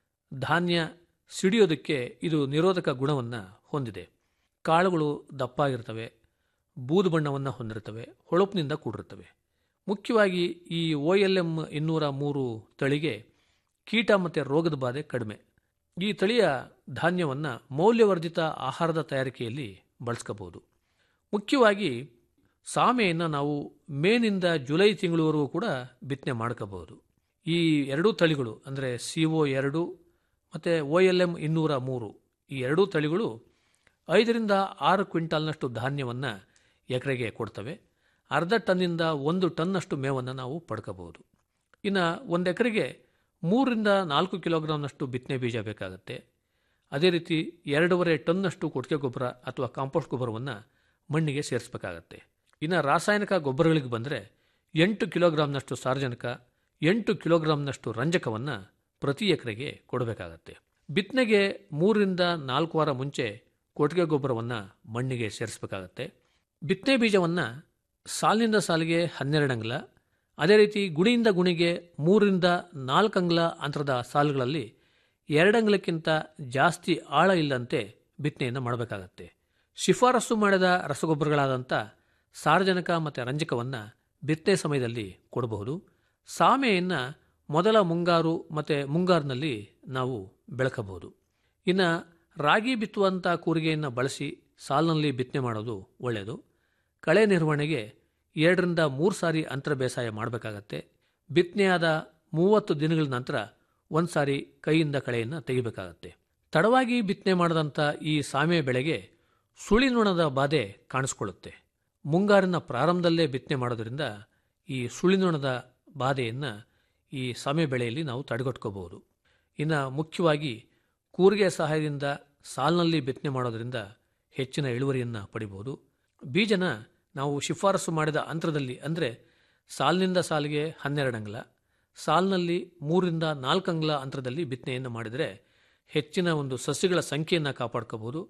ಧಾನ್ಯ ಸಿಡಿಯೋದಕ್ಕೆ ಇದು ನಿರೋಧಕ ಗುಣವನ್ನು ಹೊಂದಿದೆ ಕಾಳುಗಳು ದಪ್ಪಾಗಿರ್ತವೆ ಬೂದು ಬಣ್ಣವನ್ನು ಹೊಂದಿರ್ತವೆ ಹೊಳಪಿನಿಂದ ಕೂಡಿರ್ತವೆ ಮುಖ್ಯವಾಗಿ ಈ ಒ ಎಲ್ ಎಮ್ ಇನ್ನೂರ ಮೂರು ತಳಿಗೆ ಕೀಟ ಮತ್ತು ರೋಗದ ಬಾಧೆ ಕಡಿಮೆ ಈ ತಳಿಯ ಧಾನ್ಯವನ್ನು ಮೌಲ್ಯವರ್ಧಿತ ಆಹಾರದ ತಯಾರಿಕೆಯಲ್ಲಿ ಬಳಸ್ಕೋಬಹುದು ಮುಖ್ಯವಾಗಿ ಸಾಮೆಯನ್ನು ನಾವು ಮೇನಿಂದ ಜುಲೈ ತಿಂಗಳವರೆಗೂ ಕೂಡ ಬಿತ್ತನೆ ಮಾಡ್ಕೋಬಹುದು ಈ ಎರಡೂ ತಳಿಗಳು ಅಂದರೆ ಸಿ ಒ ಎರಡು ಮತ್ತು ಒ ಎಲ್ ಎಮ್ ಇನ್ನೂರ ಮೂರು ಈ ಎರಡೂ ತಳಿಗಳು ಐದರಿಂದ ಆರು ಕ್ವಿಂಟಾಲ್ನಷ್ಟು ಧಾನ್ಯವನ್ನು ಎಕರೆಗೆ ಕೊಡ್ತವೆ ಅರ್ಧ ಟನ್ನಿಂದ ಒಂದು ಟನ್ನಷ್ಟು ಮೇವನ್ನು ನಾವು ಪಡ್ಕೋಬಹುದು ಇನ್ನು ಒಂದು ಎಕರೆಗೆ ಮೂರರಿಂದ ನಾಲ್ಕು ಕಿಲೋಗ್ರಾಮ್ನಷ್ಟು ಬಿತ್ತನೆ ಬೀಜ ಬೇಕಾಗುತ್ತೆ ಅದೇ ರೀತಿ ಎರಡೂವರೆ ಟನ್ನಷ್ಟು ಕೊಟ್ಟಿಗೆ ಗೊಬ್ಬರ ಅಥವಾ ಕಾಂಪೋಸ್ಟ್ ಗೊಬ್ಬರವನ್ನು ಮಣ್ಣಿಗೆ ಸೇರಿಸಬೇಕಾಗತ್ತೆ ಇನ್ನು ರಾಸಾಯನಿಕ ಗೊಬ್ಬರಗಳಿಗೆ ಬಂದರೆ ಎಂಟು ಕಿಲೋಗ್ರಾಮ್ನಷ್ಟು ಸಾರ್ವಜನಿಕ ಎಂಟು ಕಿಲೋಗ್ರಾಮ್ನಷ್ಟು ರಂಜಕವನ್ನು ಪ್ರತಿ ಎಕರೆಗೆ ಕೊಡಬೇಕಾಗತ್ತೆ ಬಿತ್ತನೆಗೆ ಮೂರರಿಂದ ನಾಲ್ಕು ವಾರ ಮುಂಚೆ ಕೊಟ್ಟಿಗೆ ಗೊಬ್ಬರವನ್ನು ಮಣ್ಣಿಗೆ ಸೇರಿಸಬೇಕಾಗತ್ತೆ ಬಿತ್ತನೆ ಬೀಜವನ್ನು ಸಾಲಿನಿಂದ ಸಾಲಿಗೆ ಹನ್ನೆರಡು ಅಂಗ್ಲ ಅದೇ ರೀತಿ ಗುಣಿಯಿಂದ ಗುಣಿಗೆ ಮೂರರಿಂದ ನಾಲ್ಕು ಅಂಗ್ಲ ಅಂತರದ ಸಾಲುಗಳಲ್ಲಿ ಎರಡು ಅಂಗ್ಲಕ್ಕಿಂತ ಜಾಸ್ತಿ ಆಳ ಇಲ್ಲಂತೆ ಬಿತ್ತನೆಯನ್ನು ಮಾಡಬೇಕಾಗತ್ತೆ ಶಿಫಾರಸು ಮಾಡಿದ ರಸಗೊಬ್ಬರಗಳಾದಂಥ ಸಾರಜನಕ ಮತ್ತು ರಂಜಕವನ್ನು ಬಿತ್ತನೆ ಸಮಯದಲ್ಲಿ ಕೊಡಬಹುದು ಸಾಮೆಯನ್ನು ಮೊದಲ ಮುಂಗಾರು ಮತ್ತು ಮುಂಗಾರಿನಲ್ಲಿ ನಾವು ಬೆಳಕಬಹುದು ಇನ್ನು ರಾಗಿ ಬಿತ್ತುವಂಥ ಕೂರಿಗೆಯನ್ನು ಬಳಸಿ ಸಾಲಿನಲ್ಲಿ ಬಿತ್ತನೆ ಮಾಡೋದು ಒಳ್ಳೆಯದು ಕಳೆ ನಿರ್ವಹಣೆಗೆ ಎರಡರಿಂದ ಮೂರು ಸಾರಿ ಅಂತರ ಬೇಸಾಯ ಮಾಡಬೇಕಾಗತ್ತೆ ಬಿತ್ತನೆಯಾದ ಮೂವತ್ತು ದಿನಗಳ ನಂತರ ಒಂದು ಸಾರಿ ಕೈಯಿಂದ ಕಳೆಯನ್ನು ತೆಗಿಬೇಕಾಗತ್ತೆ ತಡವಾಗಿ ಬಿತ್ತನೆ ಮಾಡಿದಂಥ ಈ ಸಾಮೆ ಬೆಳೆಗೆ ಸುಳಿನೊಣದ ಬಾಧೆ ಕಾಣಿಸ್ಕೊಳ್ಳುತ್ತೆ ಮುಂಗಾರಿನ ಪ್ರಾರಂಭದಲ್ಲೇ ಬಿತ್ತನೆ ಮಾಡೋದ್ರಿಂದ ಈ ಸುಳಿನೊಣದ ಬಾಧೆಯನ್ನು ಈ ಸಾಮೆ ಬೆಳೆಯಲ್ಲಿ ನಾವು ತಡೆಗಟ್ಕೋಬಹುದು ಇನ್ನು ಮುಖ್ಯವಾಗಿ ಕೂರಿಗೆ ಸಹಾಯದಿಂದ ಸಾಲಿನಲ್ಲಿ ಬಿತ್ತನೆ ಮಾಡೋದ್ರಿಂದ ಹೆಚ್ಚಿನ ಇಳುವರಿಯನ್ನು ಪಡಿಬೋದು ಬೀಜನ ನಾವು ಶಿಫಾರಸು ಮಾಡಿದ ಅಂತರದಲ್ಲಿ ಅಂದರೆ ಸಾಲಿನಿಂದ ಸಾಲಿಗೆ ಹನ್ನೆರಡು ಅಂಗ್ಲ ಸಾಲಿನಲ್ಲಿ ಮೂರರಿಂದ ನಾಲ್ಕು ಅಂಗ್ಲ ಅಂತರದಲ್ಲಿ ಬಿತ್ತನೆಯನ್ನು ಮಾಡಿದರೆ ಹೆಚ್ಚಿನ ಒಂದು ಸಸ್ಯಗಳ ಸಂಖ್ಯೆಯನ್ನು ಕಾಪಾಡ್ಕೋಬೋದು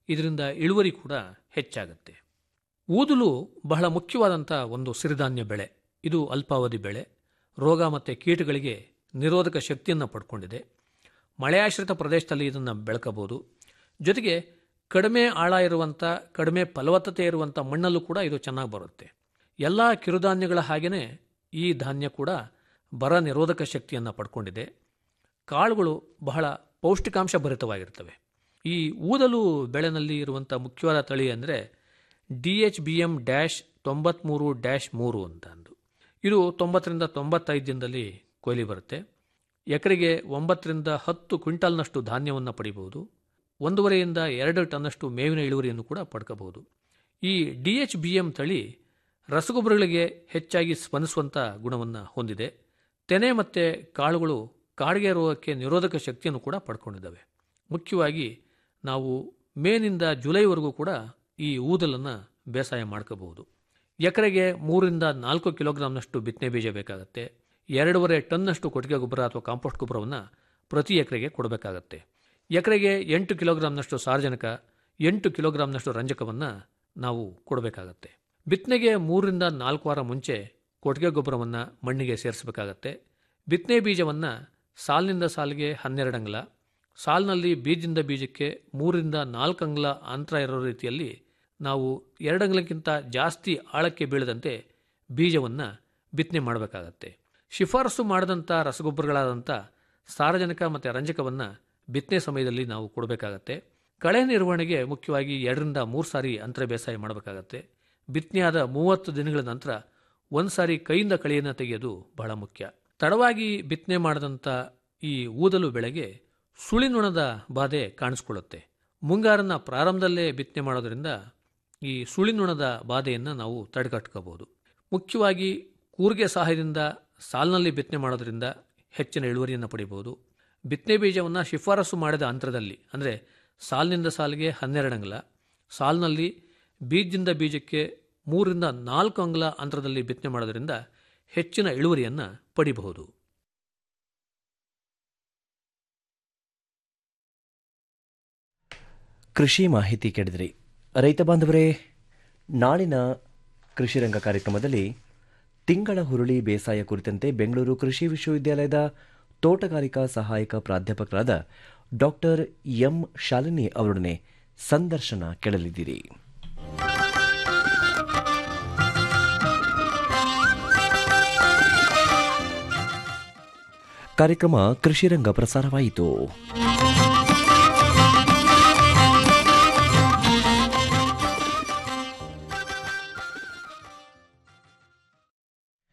ಇದರಿಂದ ಇಳುವರಿ ಕೂಡ ಹೆಚ್ಚಾಗುತ್ತೆ ಊದಲು ಬಹಳ ಮುಖ್ಯವಾದಂಥ ಒಂದು ಸಿರಿಧಾನ್ಯ ಬೆಳೆ ಇದು ಅಲ್ಪಾವಧಿ ಬೆಳೆ ರೋಗ ಮತ್ತು ಕೀಟಗಳಿಗೆ ನಿರೋಧಕ ಶಕ್ತಿಯನ್ನು ಪಡ್ಕೊಂಡಿದೆ ಮಳೆಯಾಶ್ರಿತ ಪ್ರದೇಶದಲ್ಲಿ ಇದನ್ನು ಬೆಳಕಬಹುದು ಜೊತೆಗೆ ಕಡಿಮೆ ಆಳ ಇರುವಂಥ ಕಡಿಮೆ ಫಲವತ್ತತೆ ಇರುವಂಥ ಮಣ್ಣಲ್ಲೂ ಕೂಡ ಇದು ಚೆನ್ನಾಗಿ ಬರುತ್ತೆ ಎಲ್ಲ ಕಿರುಧಾನ್ಯಗಳ ಹಾಗೆಯೇ ಈ ಧಾನ್ಯ ಕೂಡ ಬರ ನಿರೋಧಕ ಶಕ್ತಿಯನ್ನು ಪಡ್ಕೊಂಡಿದೆ ಕಾಳುಗಳು ಬಹಳ ಪೌಷ್ಟಿಕಾಂಶ ಭರಿತವಾಗಿರ್ತವೆ ಈ ಊದಲು ಬೆಳೆನಲ್ಲಿ ಇರುವಂಥ ಮುಖ್ಯವಾದ ತಳಿ ಅಂದರೆ D H B M dash ತೊಂಬತ್ತ್ಮೂರು ಡ್ಯಾಶ್ ಮೂರು ಅಂತ ಅಂದು ಇದು ತೊಂಬತ್ತರಿಂದ ತೊಂಬತ್ತೈದು ದಿನದಲ್ಲಿ ಕೊಯ್ಲಿ ಬರುತ್ತೆ ಎಕರೆಗೆ ಒಂಬತ್ತರಿಂದ ಹತ್ತು ಕ್ವಿಂಟಾಲ್ನಷ್ಟು ಧಾನ್ಯವನ್ನು ಪಡಿಬಹುದು ಒಂದೂವರೆಯಿಂದ ಎರಡು ಟನ್ನಷ್ಟು ಮೇವಿನ ಇಳುವರಿಯನ್ನು ಕೂಡ ಪಡ್ಕೋಬಹುದು ಈ ಡಿ ಎಚ್ ಬಿ ಎಮ್ ತಳಿ ರಸಗೊಬ್ಬರಗಳಿಗೆ ಹೆಚ್ಚಾಗಿ ಸ್ಪಂದಿಸುವಂಥ ಗುಣವನ್ನು ಹೊಂದಿದೆ ತೆನೆ ಮತ್ತು ಕಾಳುಗಳು ಕಾಡಿಗೆ ರೋಗಕ್ಕೆ ನಿರೋಧಕ ಶಕ್ತಿಯನ್ನು ಕೂಡ ಪಡ್ಕೊಂಡಿದ್ದಾವೆ ಮುಖ್ಯವಾಗಿ ನಾವು ಮೇನಿಂದ ಜುಲೈವರೆಗೂ ಕೂಡ ಈ ಊದಲನ್ನು ಬೇಸಾಯ ಮಾಡ್ಕೋಬಹುದು ಎಕರೆಗೆ ಮೂರರಿಂದ ನಾಲ್ಕು ಕಿಲೋಗ್ರಾಂನಷ್ಟು ಬಿತ್ತನೆ ಬೀಜ ಬೇಕಾಗುತ್ತೆ ಎರಡೂವರೆ ಟನ್ನಷ್ಟು ಕೊಟ್ಟಿಗೆ ಗೊಬ್ಬರ ಅಥವಾ ಕಾಂಪೋಸ್ಟ್ ಗೊಬ್ಬರವನ್ನು ಪ್ರತಿ ಎಕರೆಗೆ ಕೊಡಬೇಕಾಗತ್ತೆ ಎಕರೆಗೆ ಎಂಟು ಕಿಲೋಗ್ರಾಂನಷ್ಟು ಸಾರಜನಕ ಎಂಟು ಕಿಲೋಗ್ರಾಂನಷ್ಟು ರಂಜಕವನ್ನು ನಾವು ಕೊಡಬೇಕಾಗತ್ತೆ ಬಿತ್ತನೆಗೆ ಮೂರರಿಂದ ನಾಲ್ಕು ವಾರ ಮುಂಚೆ ಕೊಟ್ಟಿಗೆ ಗೊಬ್ಬರವನ್ನು ಮಣ್ಣಿಗೆ ಸೇರಿಸಬೇಕಾಗತ್ತೆ ಬಿತ್ತನೆ ಬೀಜವನ್ನು ಸಾಲಿನಿಂದ ಸಾಲಿಗೆ ಹನ್ನೆರಡು ಅಂಗ್ಲ ಸಾಲಿನಲ್ಲಿ ಬೀಜದಿಂದ ಬೀಜಕ್ಕೆ ಮೂರರಿಂದ ನಾಲ್ಕು ಅಂಗ್ಲ ಅಂತರ ಇರೋ ರೀತಿಯಲ್ಲಿ ನಾವು ಎರಡು ಅಂಗ್ಲಕ್ಕಿಂತ ಜಾಸ್ತಿ ಆಳಕ್ಕೆ ಬೀಳದಂತೆ ಬೀಜವನ್ನು ಬಿತ್ತನೆ ಮಾಡಬೇಕಾಗತ್ತೆ ಶಿಫಾರಸು ಮಾಡಿದಂಥ ರಸಗೊಬ್ಬರಗಳಾದಂಥ ಸಾರಜನಕ ಮತ್ತು ರಂಜಕವನ್ನು ಬಿತ್ತನೆ ಸಮಯದಲ್ಲಿ ನಾವು ಕೊಡಬೇಕಾಗತ್ತೆ ಕಳೆ ನಿರ್ವಹಣೆಗೆ ಮುಖ್ಯವಾಗಿ ಎರಡರಿಂದ ಮೂರು ಸಾರಿ ಅಂತರ ಬೇಸಾಯ ಮಾಡಬೇಕಾಗತ್ತೆ ಬಿತ್ತನೆಯಾದ ಮೂವತ್ತು ದಿನಗಳ ನಂತರ ಒಂದು ಸಾರಿ ಕೈಯಿಂದ ಕಳೆಯನ್ನು ತೆಗೆಯೋದು ಬಹಳ ಮುಖ್ಯ ತಡವಾಗಿ ಬಿತ್ತನೆ ಮಾಡಿದಂಥ ಈ ಊದಲು ಬೆಳೆಗೆ ಸುಳಿನುಣದ ಬಾಧೆ ಕಾಣಿಸ್ಕೊಳ್ಳುತ್ತೆ ಮುಂಗಾರನ ಪ್ರಾರಂಭದಲ್ಲೇ ಬಿತ್ತನೆ ಮಾಡೋದ್ರಿಂದ ಈ ಸುಳಿನುಣದ ಬಾಧೆಯನ್ನು ನಾವು ತಡೆಗಟ್ಕೋಬಹುದು ಮುಖ್ಯವಾಗಿ ಕೂರಿಗೆ ಸಹಾಯದಿಂದ ಸಾಲಿನಲ್ಲಿ ಬಿತ್ತನೆ ಮಾಡೋದ್ರಿಂದ ಹೆಚ್ಚಿನ ಇಳುವರಿಯನ್ನು ಪಡಿಬೋದು ಬಿತ್ತನೆ ಬೀಜವನ್ನು ಶಿಫಾರಸು ಮಾಡಿದ ಅಂತರದಲ್ಲಿ ಅಂದರೆ ಸಾಲಿನಿಂದ ಸಾಲಿಗೆ ಹನ್ನೆರಡು ಅಂಗ್ಲ ಸಾಲಿನಲ್ಲಿ ಬೀಜದಿಂದ ಬೀಜಕ್ಕೆ ಮೂರರಿಂದ ನಾಲ್ಕು ಅಂಗ್ಲ ಅಂತರದಲ್ಲಿ ಬಿತ್ತನೆ ಮಾಡೋದ್ರಿಂದ ಹೆಚ್ಚಿನ ಇಳುವರಿಯನ್ನು ಪಡಿಬಹುದು ಕೃಷಿ ಮಾಹಿತಿ ಕೇಳಿದ್ರಿ ರೈತ ಬಾಂಧವರೇ ನಾಳಿನ ಕೃಷಿ ರಂಗ ಕಾರ್ಯಕ್ರಮದಲ್ಲಿ ತಿಂಗಳ ಹುರುಳಿ ಬೇಸಾಯ ಕುರಿತಂತೆ ಬೆಂಗಳೂರು ಕೃಷಿ ವಿಶ್ವವಿದ್ಯಾಲಯದ ತೋಟಗಾರಿಕಾ ಸಹಾಯಕ ಪ್ರಾಧ್ಯಾಪಕರಾದ ಡಾಕ್ಟರ್ ಎಂ ಶಾಲಿನಿ ಅವರೊಡನೆ ಸಂದರ್ಶನ ಕೇಳಲಿದ್ದೀರಿ ಕಾರ್ಯಕ್ರಮ ಕೃಷಿ ರಂಗ ಪ್ರಸಾರವಾಯಿತು